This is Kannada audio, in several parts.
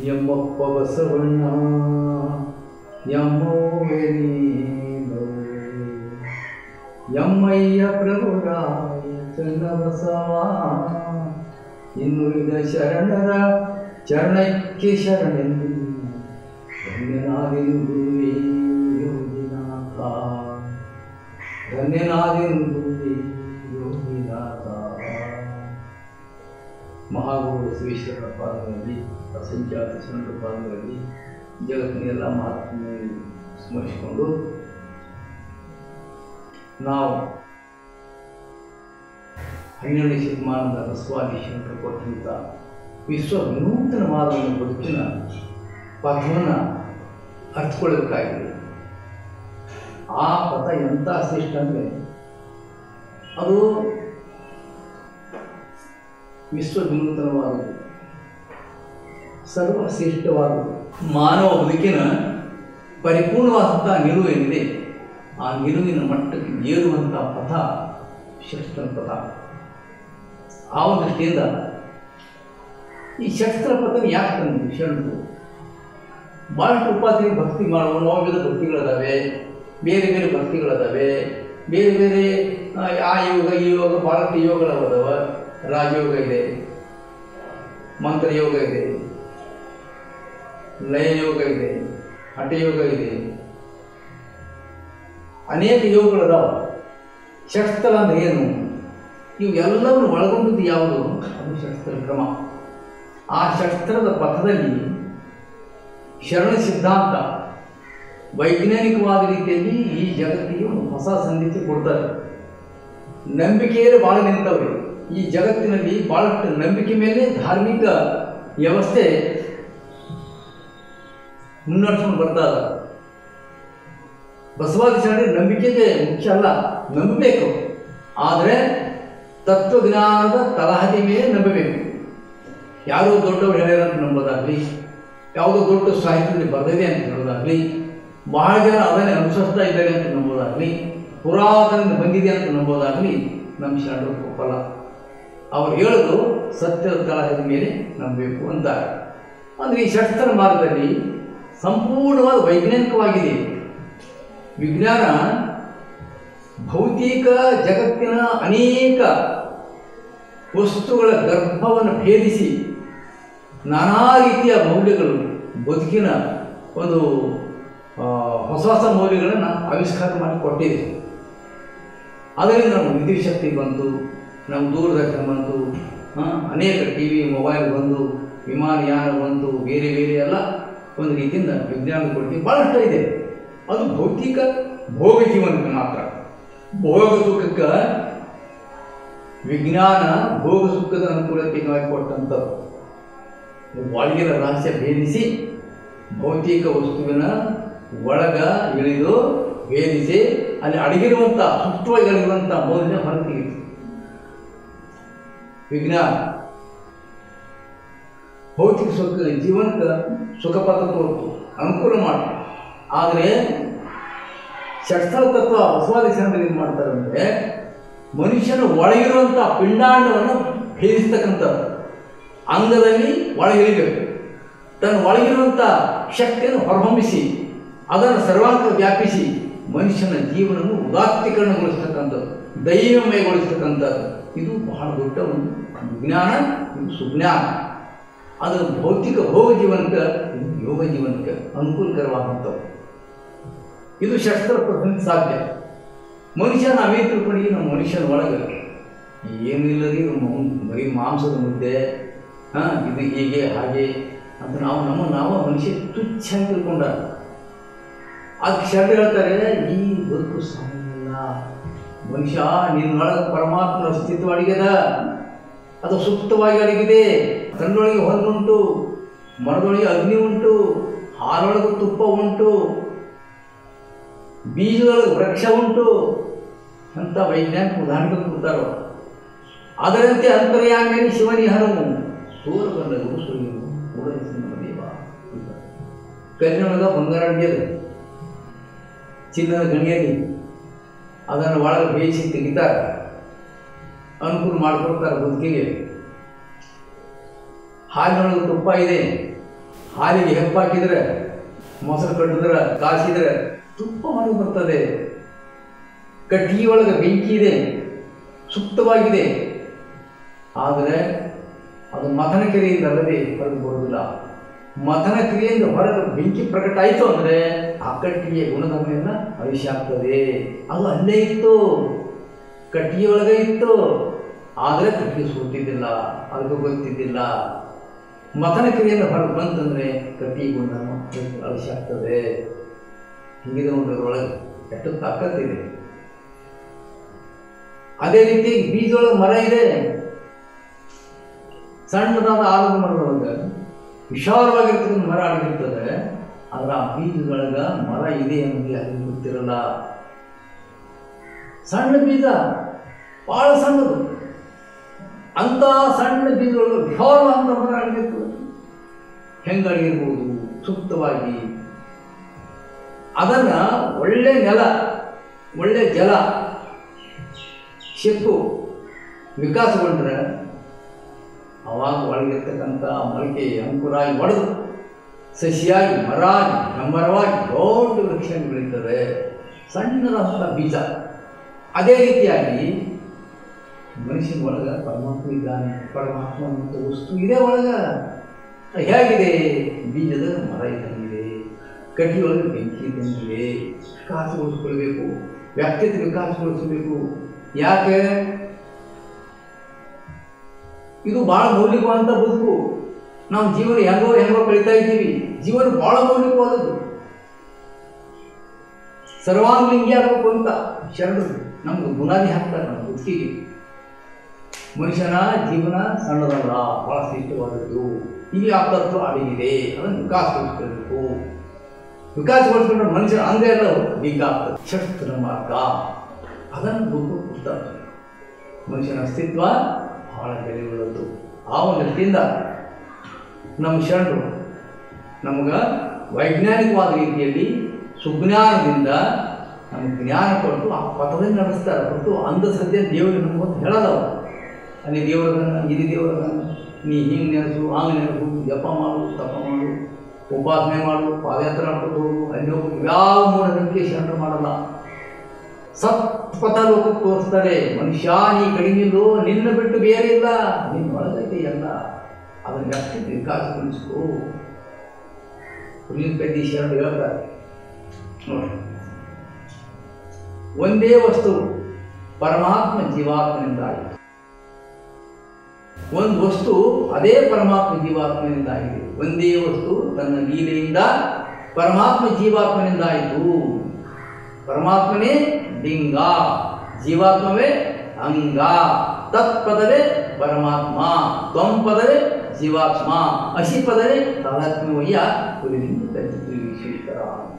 ಯಮ್ಮಪ್ಪ ಬಸವಣ್ಣ ಯಮ್ಮೋವೆ ನೀನೋವೆ. ಯಮ್ಮಯ್ಯ ಪ್ರಭುರಾಯ ಚನ್ನಬಸವ ಇನ್ನುಳಿದ ಶರಣರ ಚರಣಕ್ಕೆ ಶರಣೆಂದು ಧನ್ಯನಾದಿನುಡುವೆ ಯೋಗಿನಾಥ ಧನ್ಯನಾದಿನುಡುವೆ ಯೋಗಿನಾಥ ಮಹಾಗುರು ಶ್ರೀಶ್ವರರ ಪಾದಗಳಲ್ಲಿ ಅಸಂಖ್ಯಾತ ಶರಣರ ಪಾದಗಳಲ್ಲಿ ಜಗತ್ತಿನ ಎಲ್ಲ ಮಹಾತ್ಮೆ ಸ್ಮರಿಸಿಕೊಂಡು ನಾವು ಹನ್ನೆರಡನೇ ಶತಮಾನದ ಬಸವಾದಿ ಶಂಕರ ಕೊಟ್ಟಂಥ ವಿಶ್ವ ವಿನೂತನವಾದ ಒಂದು ಬದುಕಿನ ಪಥವನ್ನು ಅರ್ಥಕೊಳ್ಬೇಕಾಗಿದೆ ಆ ಪಥ ಎಂಥ ಶ್ರೇಷ್ಠ ಅಂದರೆ ಅದು ವಿಶ್ವ ವಿನೂತನವಾದದ್ದು ಸರ್ವಶ್ರೇಷ್ಠವಾದದ್ದು ಮಾನವ ಬದುಕಿನ ಪರಿಪೂರ್ಣವಾದಂಥ ನಿಲುವು ಏನಿದೆ ಆ ನಿಲುವಿನ ಮಟ್ಟಕ್ಕೆ ಏರುವಂಥ ಪಥ ಶಸ್ತ್ರ ಪಥ ಆ ಒಂದು ದೃಷ್ಟಿಯಿಂದ ಈ ಶಸ್ತ್ರ ಪಥನ ಯಾಕೆ ತಂದು ಶರಣರು ಭಾಳಷ್ಟು ಉಪಾಧಿ ಭಕ್ತಿ ಮಾಡುವ ನವವಿಧ ಭಕ್ತಿಗಳಿದಾವೆ ಬೇರೆ ಬೇರೆ ಭಕ್ತಿಗಳಿದಾವೆ ಬೇರೆ ಬೇರೆ ಆ, ಆ ಯೋಗ ಈ ಯೋಗ ಭಾಳಷ್ಟು ಯೋಗಗಳದಾವ ರಾಜಯೋಗ ಇದೆ ಮಂತ್ರಯೋಗ ಇದೆ ಲಯ ಯೋಗ ಇದೆ ಹಠಯೋಗ ಇದೆ ಅನೇಕ ಯೋಗಗಳದಾವ ಶಸ್ತ್ರ ಅಂದ್ರೆ ಏನು ಇವು ಎಲ್ಲವನ್ನು ಒಳಗೊಂಡದ್ದು ಯಾವುದು ಅದು ಶಸ್ತ್ರ ಕ್ರಮ ಆ ಶಸ್ತ್ರದ ಪಥದಲ್ಲಿ ಶರಣ ಸಿದ್ಧಾಂತ ವೈಜ್ಞಾನಿಕವಾದ ರೀತಿಯಲ್ಲಿ ಈ ಜಗತ್ತಿಗೆ ಒಂದು ಹೊಸ ಸಂದೇಶ ಕೊಡ್ತಾರೆ ನಂಬಿಕೆಯಲ್ಲಿ ಭಾಳ ನಿಂತವ್ರೆ ಈ ಜಗತ್ತಿನಲ್ಲಿ ಭಾಳಷ್ಟು ನಂಬಿಕೆ ಮೇಲೆ ಧಾರ್ಮಿಕ ವ್ಯವಸ್ಥೆ ಮುನ್ನಡೆಸ್ಕೊಂಡು ಬರ್ತಾ ಇದೆ ಬಸವಾದಿ ಶರಣರು ನಂಬಿಕೆಗೆ ಮುಖ್ಯ ಅಲ್ಲ ನಂಬಬೇಕು ಆದರೆ ತತ್ವಜ್ಞಾನದ ತಲಹದಿ ಮೇಲೆ ನಂಬಬೇಕು ಯಾರೋ ದೊಡ್ಡವರು ಹೇಳ್ಯಾರ ಅಂತ ನಂಬೋದಾಗಲಿ ಯಾವುದೋ ದೊಡ್ಡ ಸಾಹಿತ್ಯದಲ್ಲಿ ಬರೆದಿದೆ ಅಂತ ಹೇಳೋದಾಗಲಿ ಬಹಳ ಜನ ಅದನ್ನೇ ಅನುಸರಿಸ್ತಾ ಇದ್ದಾರೆ ಅಂತ ನಂಬೋದಾಗಲಿ ಪುರಾತನದಿಂದ ಬಂದಿದೆ ಅಂತ ನಂಬೋದಾಗಲಿ ನಮ್ಮ ಶರಣರು ಒಪ್ಪಲ್ಲ ಅವ್ರು ಹೇಳೋದು ಸತ್ಯದ ತಲಹದಿ ಮೇಲೆ ನಂಬಬೇಕು ಅಂತಾರೆ ಅಂದರೆ ಈ ಶಸ್ತ್ರ ಮಾರ್ಗದಲ್ಲಿ ಸಂಪೂರ್ಣವಾದ ವೈಜ್ಞಾನಿಕವಾಗಿದೆ ವಿಜ್ಞಾನ ಭೌತಿಕ ಜಗತ್ತಿನ ಅನೇಕ ವಸ್ತುಗಳ ಗರ್ಭವನ್ನು ಭೇದಿಸಿ ನಾನಾ ರೀತಿಯ ಮೌಲ್ಯಗಳು ಬದುಕಿನ ಒಂದು ಆ, ಹೊಸ ಹೊಸ ಮೌಲ್ಯಗಳನ್ನು ಆವಿಷ್ಕಾರ ಮಾಡಿ ಕೊಟ್ಟಿದೆ ಅದರಿಂದ ನಮ್ಮ ವಿದ್ಯುತ್ ಶಕ್ತಿ ಬಂತು ನಮ್ಮ ದೂರದರ್ಶನ ಬಂತು ಆ, ಅನೇಕ ಟಿ ವಿ ಮೊಬೈಲ್ ಬಂದು ವಿಮಾನಯಾನ ಬಂತು ಬೇರೆ ಬೇರೆ ಎಲ್ಲ ಒಂದು ರೀತಿಯಿಂದ ವಿಜ್ಞಾನ ಕೊಡ್ತೀವಿ ಭಾಳಷ್ಟು ಇದೆ ಅದು ಭೌತಿಕ ಭೋಗ ಜೀವನಕ್ಕೆ ಮಾತ್ರ ಭೋಗ ಸುಖಕ್ಕೆ ವಿಜ್ಞಾನ ಭೋಗ ಸುಖದ ಅನುಕೂಲತೆಗಾಗಿ ಕೊಟ್ಟಂಥದ್ದು ಒಳಗಿನ ರಹಸ್ಯ ಭೇದಿಸಿ ಭೌತಿಕ ವಸ್ತುವಿನ ಒಳಗ ಇಳಿದು ಭೇದಿಸಿ ಅಲ್ಲಿ ಅಡಗಿರುವಂಥ ಸುಪ್ತವಾಗಿ ಅಡಗಿರುವಂಥ ಮೌಲ್ಯ ಹೊರತೆಗೆಯಿತು ವಿಜ್ಞಾನ ಭೌತಿಕ ಸುಖ ಜೀವನಕ್ಕೆ ಸುಖಪಥ ತೋರ್ತು ಅನುಕೂಲ ಮಾಡಿ ಆದರೆ ಶಸ್ತ್ರ ತತ್ವ ಬಸವಾದಿ ಶರಣರು ಏನು ಮಾಡ್ತಾರೆ ಅಂದರೆ ಮನುಷ್ಯನ ಒಳಗಿರುವಂಥ ಪಿಂಡಾಂಡವನ್ನು ಭೇದಿಸ್ತಕ್ಕಂಥದ್ದು ಅಂಗದಲ್ಲಿ ಒಳಗಿಳಿಬೇಕು ತನ್ನ ಒಳಗಿರುವಂಥ ಶಕ್ತಿಯನ್ನು ಹೊರಹೊಮ್ಮಿಸಿ ಅದನ್ನು ಸರ್ವಾಂಗ ವ್ಯಾಪಿಸಿ ಮನುಷ್ಯನ ಜೀವನವನ್ನು ಉದಾತ್ತೀಕರಣಗೊಳಿಸ್ತಕ್ಕಂಥದ್ದು ದೈವಮಯಗೊಳಿಸ್ತಕ್ಕಂಥದ್ದು ಇದು ಬಹಳ ದೊಡ್ಡ ಒಂದು ವಿಜ್ಞಾನ ಇದು ಸುಜ್ಞಾನ ಅದು ಭೌತಿಕ ಭೋಗ ಜೀವನಕ್ಕೆ ಇದು ಯೋಗ ಜೀವನಕ್ಕೆ ಅನುಕೂಲಕರವಾದಂಥವು ಇದು ಶಸ್ತ್ರ ಪ್ರತಿನಿಧಿ ಸಾಧ್ಯ ಮನುಷ್ಯ ನಾವೇ ತಿಳ್ಕೊಂಡು ನಮ್ಮ ಮನುಷ್ಯನ ಒಳಗೆ ಏನಿಲ್ಲ ರೀ ಮೌನ್- ಬರೀ ಮಾಂಸದ ಮುದ್ದೆ ಹಾಂ ಇದು ಹೀಗೆ ಹಾಗೆ ಅಂತ ನಾವು ನಮ್ಮ ನಾವು ಮನುಷ್ಯ ತುಚ್ಛ ಅಂತ ತಿಳ್ಕೊಂಡ ಅದಕ್ಕೆ ಶರಣ ಹೇಳ್ತಾರೆ ಈ ಬದುಕು ಸಾಯಿಲ್ಲ ಮನುಷ್ಯ ನಿನ್ನೊಳಗೆ ಪರಮಾತ್ಮನ ಅಸ್ತಿತ್ವ ಅಡಗಿದೆ ಅದು ಸುಪ್ತವಾಗಿ ಅಡಗಿದೆ ಕಣ್ಣೊಳಗೆ ಹೊನ್ನುಂಟು ಮರದೊಳಗೆ ಅಗ್ನಿ ಉಂಟು ಹಾಲೊಳಗೆ ತುಪ್ಪ ಉಂಟು ಬೀಜದೊಳಗೆ ವೃಕ್ಷ ಉಂಟು ಅಂತ ವೈಜ್ಞಾನಿಕ ಉದಾಹರಣೆಗಳು ಕೊಡ್ತಾರೋ ಅದರಂತೆ ಅಂತರ್ಯಾಮಿನಿ ಶಿವನಿಹನು ಸೂರ ಬಂದವು ಸುಳಿಯು ಪೂರೈಸಿದ ದೇವ ಕಲ್ಲಿನೊಳಗ ಬಂಗಾರ ಅಡಿಯದು ಚಿನ್ನದ ಗಣಿಯಲ್ಲಿ ಅದನ್ನು ಒಳಗೆ ಬೇಯಿಸಿ ತೆಗಿತಾರೆ ಅನುಕೂಲ ಮಾಡಿಕೊಡ್ತಾರೆ ಬದುಕಿಗೆ ಹಾಲಿನೊಳಗೆ ತುಪ್ಪ ಇದೆ ಹಾಲಿಗೆ ಹೆಪ್ಪಾಕಿದ್ರೆ ಮೊಸರು ಕಟ್ಟಿದ್ರೆ ಕಾಸಿದ್ರೆ ತುಪ್ಪ ಮಾಡಿ ಬರ್ತದೆ ಕಟ್ಟಿಗೆಯೊಳಗೆ ಬೆಂಕಿ ಇದೆ ಸುಪ್ತವಾಗಿದೆ ಆದರೆ ಅದು ಮಥನ ಕ್ರಿಯೆಯಿಂದ ಅಲ್ಲದೆ ಹೊರಗೆ ಬರುವುದಿಲ್ಲ ಮಥನ ಕ್ರಿಯೆಯಿಂದ ಹೊರಗೆ ಬೆಂಕಿ ಪ್ರಕಟ ಆಯಿತು ಅಂದರೆ ಆ ಕಟ್ಟಿಗೆ ಗುಣಧರ್ಮೆಲ್ಲ ಅಳಿಸಿ ಆಗ್ತದೆ ಅದು ಅಲ್ಲೇ ಇತ್ತು ಕಟ್ಟಿಗೆ ಒಳಗೆ ಇತ್ತು ಆದರೆ ಕಟ್ಟಿಗೆ ಸುತ್ತಿದ್ದಿಲ್ಲ ಅದಕ್ಕೆ ಗೊತ್ತಿದ್ದಿಲ್ಲ ಮಥನ ಕ್ರಿಯೆಯಿಂದ ಹೊರಗೆ ಬಂತಂದರೆ ಕಟ್ಟಿಗೆ ಗುಣಧರ್ಮ ಅಳಿಸಿ ಆಗ್ತದೆ ಹೀಗಿದೆ ಒಂದರೊಳಗೆ ಎಷ್ಟು ತಾಕತ್ತಿದೆ ಅದೇ ರೀತಿ ಬೀಜದೊಳಗೆ ಮರ ಇದೆ ಸಣ್ಣದಾದ ಆಲದ ಮರದೊಳಗೆ ವಿಶಾಲವಾಗಿರ್ತಕ್ಕಂಥ ಮರ ಆಗಿರ್ತದೆ ಆದ್ರೆ ಆ ಬೀಜದೊಳಗ ಮರ ಇದೆ ಅನ್ನೋದು ಯಾರಿಗೂ ಗೊತ್ತಿರಲ್ಲ ಸಣ್ಣ ಬೀಜ ಬಹಳ ಸಣ್ಣದು ಅಂತ ಸಣ್ಣ ಬೀಜದೊಳಗೆ ವಿಶಾಲವಾದ ಮರ ಆಗಿರ್ತದೆ ಹೆಂಗಾಗಿರ್ಬೋದು ಸೂಕ್ತವಾಗಿ ಅದನ್ನ ಒಳ್ಳೆ ನೆಲ ಒಳ್ಳೆ ಜಲ ಸಿಕ್ಕು ವಿಕಾಸಗೊಂಡ್ರೆ ಅವಾಗ ಒಳಗಿರ್ತಕ್ಕಂಥ ಮೊಳಕೆ ಅಂಕುರಾಗಿ ಒಡೆದು ಸಸಿಯಾಗಿ ಮರಾಗಿ ಹೆಮ್ಮರವಾಗಿ ದೊಡ್ಡ ವೃಕ್ಷ ಬೆಳೀತದೆ ಸಣ್ಣದಾದಂಥ ಬೀಜ ಅದೇ ರೀತಿಯಾಗಿ ಮನುಷ್ಯನ ಒಳಗೆ ಪರಮಾತ್ಮ ಇದ್ದಾನೆ ಪರಮಾತ್ಮ ಅಂತ ವಸ್ತು ಇದೆ ಒಳಗ ಹೇಗಿದೆ ಬೀಜದ ಮರ ಇದ್ದಂಗಿದೆ ಕಟ್ಟಿ ಒಳಗೆ ಬೆಂಕಿ ಇದ್ದಂಗಿದೆ ವಿಕಾಸಗೊಳಿಸ್ಕೊಳ್ಬೇಕು ವ್ಯಕ್ತಿತ್ವ ವಿಕಾಸಗೊಳಿಸಬೇಕು ಯಾಕೆ ಇದು ಭಾಳ ಮೌಲಿಕವಾದಂಥ ಬದುಕು ನಾವು ಜೀವನ ಹೆಂಗೋ ಹೆಂಗೋ ಕಳೀತಾ ಇದ್ದೀವಿ ಜೀವನ ಭಾಳ ಮೌಲಿಕವಾದದ್ದು ಸರ್ವಾಂಗಲಿಂಗಿ ಆಗಬೇಕು ಅಂತ ಶರಣರು ನಮ್ಗೆ ಬುನಾದಿ ಹಾಕ್ತಾರೆ ನಮ್ಮ ಬದುಕಿಗೆ ಮನುಷ್ಯನ ಜೀವನ ಸಣ್ಣದಲ್ಲ ಬಹಳ ಶ್ರೇಷ್ಠವಾದದ್ದು ಇಲ್ಲಿ ಆ ತತ್ವ ಅಡಗಿದೆ ಅದನ್ನು ವಿಕಾಸಗೊಳಿಸ್ಕೊಳ್ಬೇಕು ವಿಕಾಸಗೊಳಿಸ್ಕೊಂಡ್ರೆ ಮನುಷ್ಯನ ಅಂಗ ಎಲ್ಲ ಬೀಗ ಆಗ್ತದೆ ಶಸ್ತ್ರ ಮಾರ್ಗ ಅದನ್ನು ಬುದ್ಧು ಕೊಡ್ತಾರೆ ಮನುಷ್ಯನ ಅಸ್ತಿತ್ವ ಬಹಳ ಬೆಲೆಯುಳ್ಳದ್ದು ಆ ಒಂದು ದೃಷ್ಟಿಯಿಂದ ನಮ್ಮ ಶರಣರು ನಮ್ಗೆ ವೈಜ್ಞಾನಿಕವಾದ ರೀತಿಯಲ್ಲಿ ಸುಜ್ಞಾನದಿಂದ ನಮಗೆ ಜ್ಞಾನ ಕೊಟ್ಟು ಆ ಪಥದಲ್ಲಿ ನಡೆಸ್ತಾರೆ ಹೊರತು ಅಂಧಶ್ರದ್ಧೆ ದೇವರು ನಮಗೊಂದು ಹೇಳೋದವ ಅಲ್ಲಿ ದೇವರನ್ನ ಇದು ದೇವರನ್ನ ನೀ ಹಿಂಗೆ ನೆನೆಸು ಹಂಗೆ ನೆನೆಸು ಜಪ ಮಾಡು ತಪ ಮಾಡು ಉಪಾಸನೆ ಮಾಡು ಪಾದಯಾತ್ರೆ ಮಾಡ್ಕೊಂಡು ಹೋಗು ಅಲ್ಲಿ ಹೋಗು ಯಾವ ಮೂಢನಂಬಿಕೆ ಶರಣರು ಮಾಡಲ್ಲ ಸತ್ಪಥ ಲೋಕಕ್ಕೆ ತೋರಿಸ್ತಾರೆ ಮನುಷ್ಯ ನೀ ಕಡಿಮೆದು ನಿನ್ನ ಬಿಟ್ಟು ಬೇರೆ ಇಲ್ಲ ನಿನ್ನ ಒಳಗೈತೆ ಎಲ್ಲ ಅದನ್ನ ಎಷ್ಟು ವಿಕಾಸಗೊಳಿಸ್ಕೋ ಹುಲ್ಲಿನ ಪೆದ್ದಿ ಶರಣರು ಹೇಳ್ತಾರೆ ನೋಡಿ ಒಂದೇ ವಸ್ತು ಪರಮಾತ್ಮ ಜೀವಾತ್ಮನಿಂದ ಆಯಿತು ಒಂದು ವಸ್ತು ಅದೇ ಪರಮಾತ್ಮ ಜೀವಾತ್ಮನಿಂದ ಆಗಿದೆ ಒಂದೇ ವಸ್ತು ತನ್ನ ಲೀಲೆಯಿಂದ ಪರಮಾತ್ಮ ಜೀವಾತ್ಮನಿಂದ ಆಯಿತು ಪರಮಾತ್ಮನೇ ಲಿಂಗ ಜೀವಾತ್ಮವೇ ಅಂಗ ತತ್ಪದವೇ ಪರಮಾತ್ಮ ತ್ವಂ ಪದವೇ ಜೀವಾತ್ಮ ಅಸಿ ಪದವೇ ತಾದಾತ್ಮ್ಯವಯ್ಯ ಕುರಿಲಿಂದ ತಜ್ಜಿತು ಶ್ರೀಕರ ಅಂತ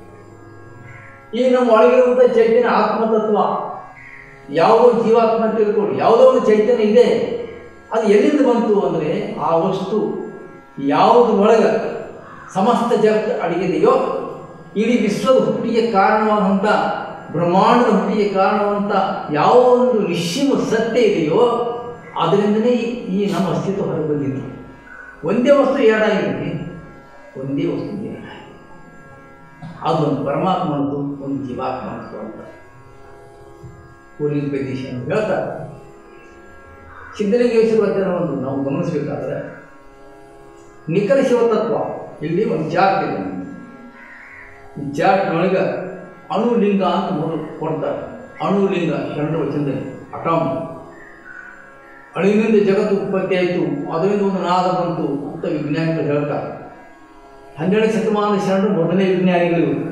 ಈ ನಮ್ಮ ಒಳಗಿರುವಂಥ ಚೈತನ್ಯ ಆತ್ಮತತ್ವ ಯಾವುದೋ ಜೀವಾತ್ಮ ಅಂತ ತಿಳ್ಕೊಳ್ಳಿ ಯಾವುದೋ ಒಂದು ಚೈತನ್ಯ ಇದೆ ಅದು ಎಲ್ಲಿಂದ ಬಂತು ಅಂದರೆ ಆ ವಸ್ತು ಯಾವುದು ಒಳಗೆ ಸಮಸ್ತ ಜಗತ್ತು ಅಡಗಿದೆಯೋ ಇಡೀ ವಿಶ್ವದ ಹುಟ್ಟಿಗೆ ಕಾರಣವಾದಂಥ ಬ್ರಹ್ಮಾಂಡದ ಹುಟ್ಟಿಗೆ ಕಾರಣವಾದಂಥ ಯಾವ ಒಂದು ನಿಶ್ಚಿಮ ಸತ್ಯ ಇದೆಯೋ ಅದರಿಂದನೇ ಈ- ಈ ನಮ್ಮ ಅಸ್ತಿತ್ವ ಹೊರಗೆ ಬಂದಿತ್ತು ಒಂದೇ ವಸ್ತು ಎರಡಾಗಿದೆ ಒಂದೇ ವಸ್ತು ಎರಡಾಗಿದೆ ಅದೊಂದು ಪರಮಾತ್ಮ ಅನ್ನೋದು ಒಂದು ಜೀವಾತ್ಮ ಅನ್ನೋದು ಅಂತ ಪೂರ್ಣಿಮ ಪ್ರದೇಶ ಅಂತ ಹೇಳ್ತಾರೆ ಸಿದ್ಧಲಿಂಗೇಶ್ವರ ವಚನವನ್ನು ನಾವು ಗಮನಿಸಬೇಕಾದ್ರೆ ನಿಖರ ಶಿವತತ್ವ ಇಲ್ಲಿ ಒಂದು ಚಾರ್ಟ್ ಇದೆ ಈ ಚಾರ್ಟ್ನೊಳಗೆ ಅಣುಲಿಂಗ ಅಂತ ಮೊದಲು ಕೊಡ್ತಾರೆ ಅಣುಲಿಂಗ ಶರಣ ವಚನದಲ್ಲಿ ಅಟಾಮ್ ಅಣುವಿನಿಂದ ಜಗತ್ತು ಉತ್ಪತ್ತಿ ಆಯಿತು ಅದರಿಂದ ಒಂದು ನಾದ ಬಂತು ಅಂತ ವಿಜ್ಞಾನಿಗಳು ಹೇಳ್ತಾರೆ ಹನ್ನೆರಡು ಶತಮಾನದ ಶರಣರು ಮೊದಲನೇ ವಿಜ್ಞಾನಿಗಳು ಇವರು.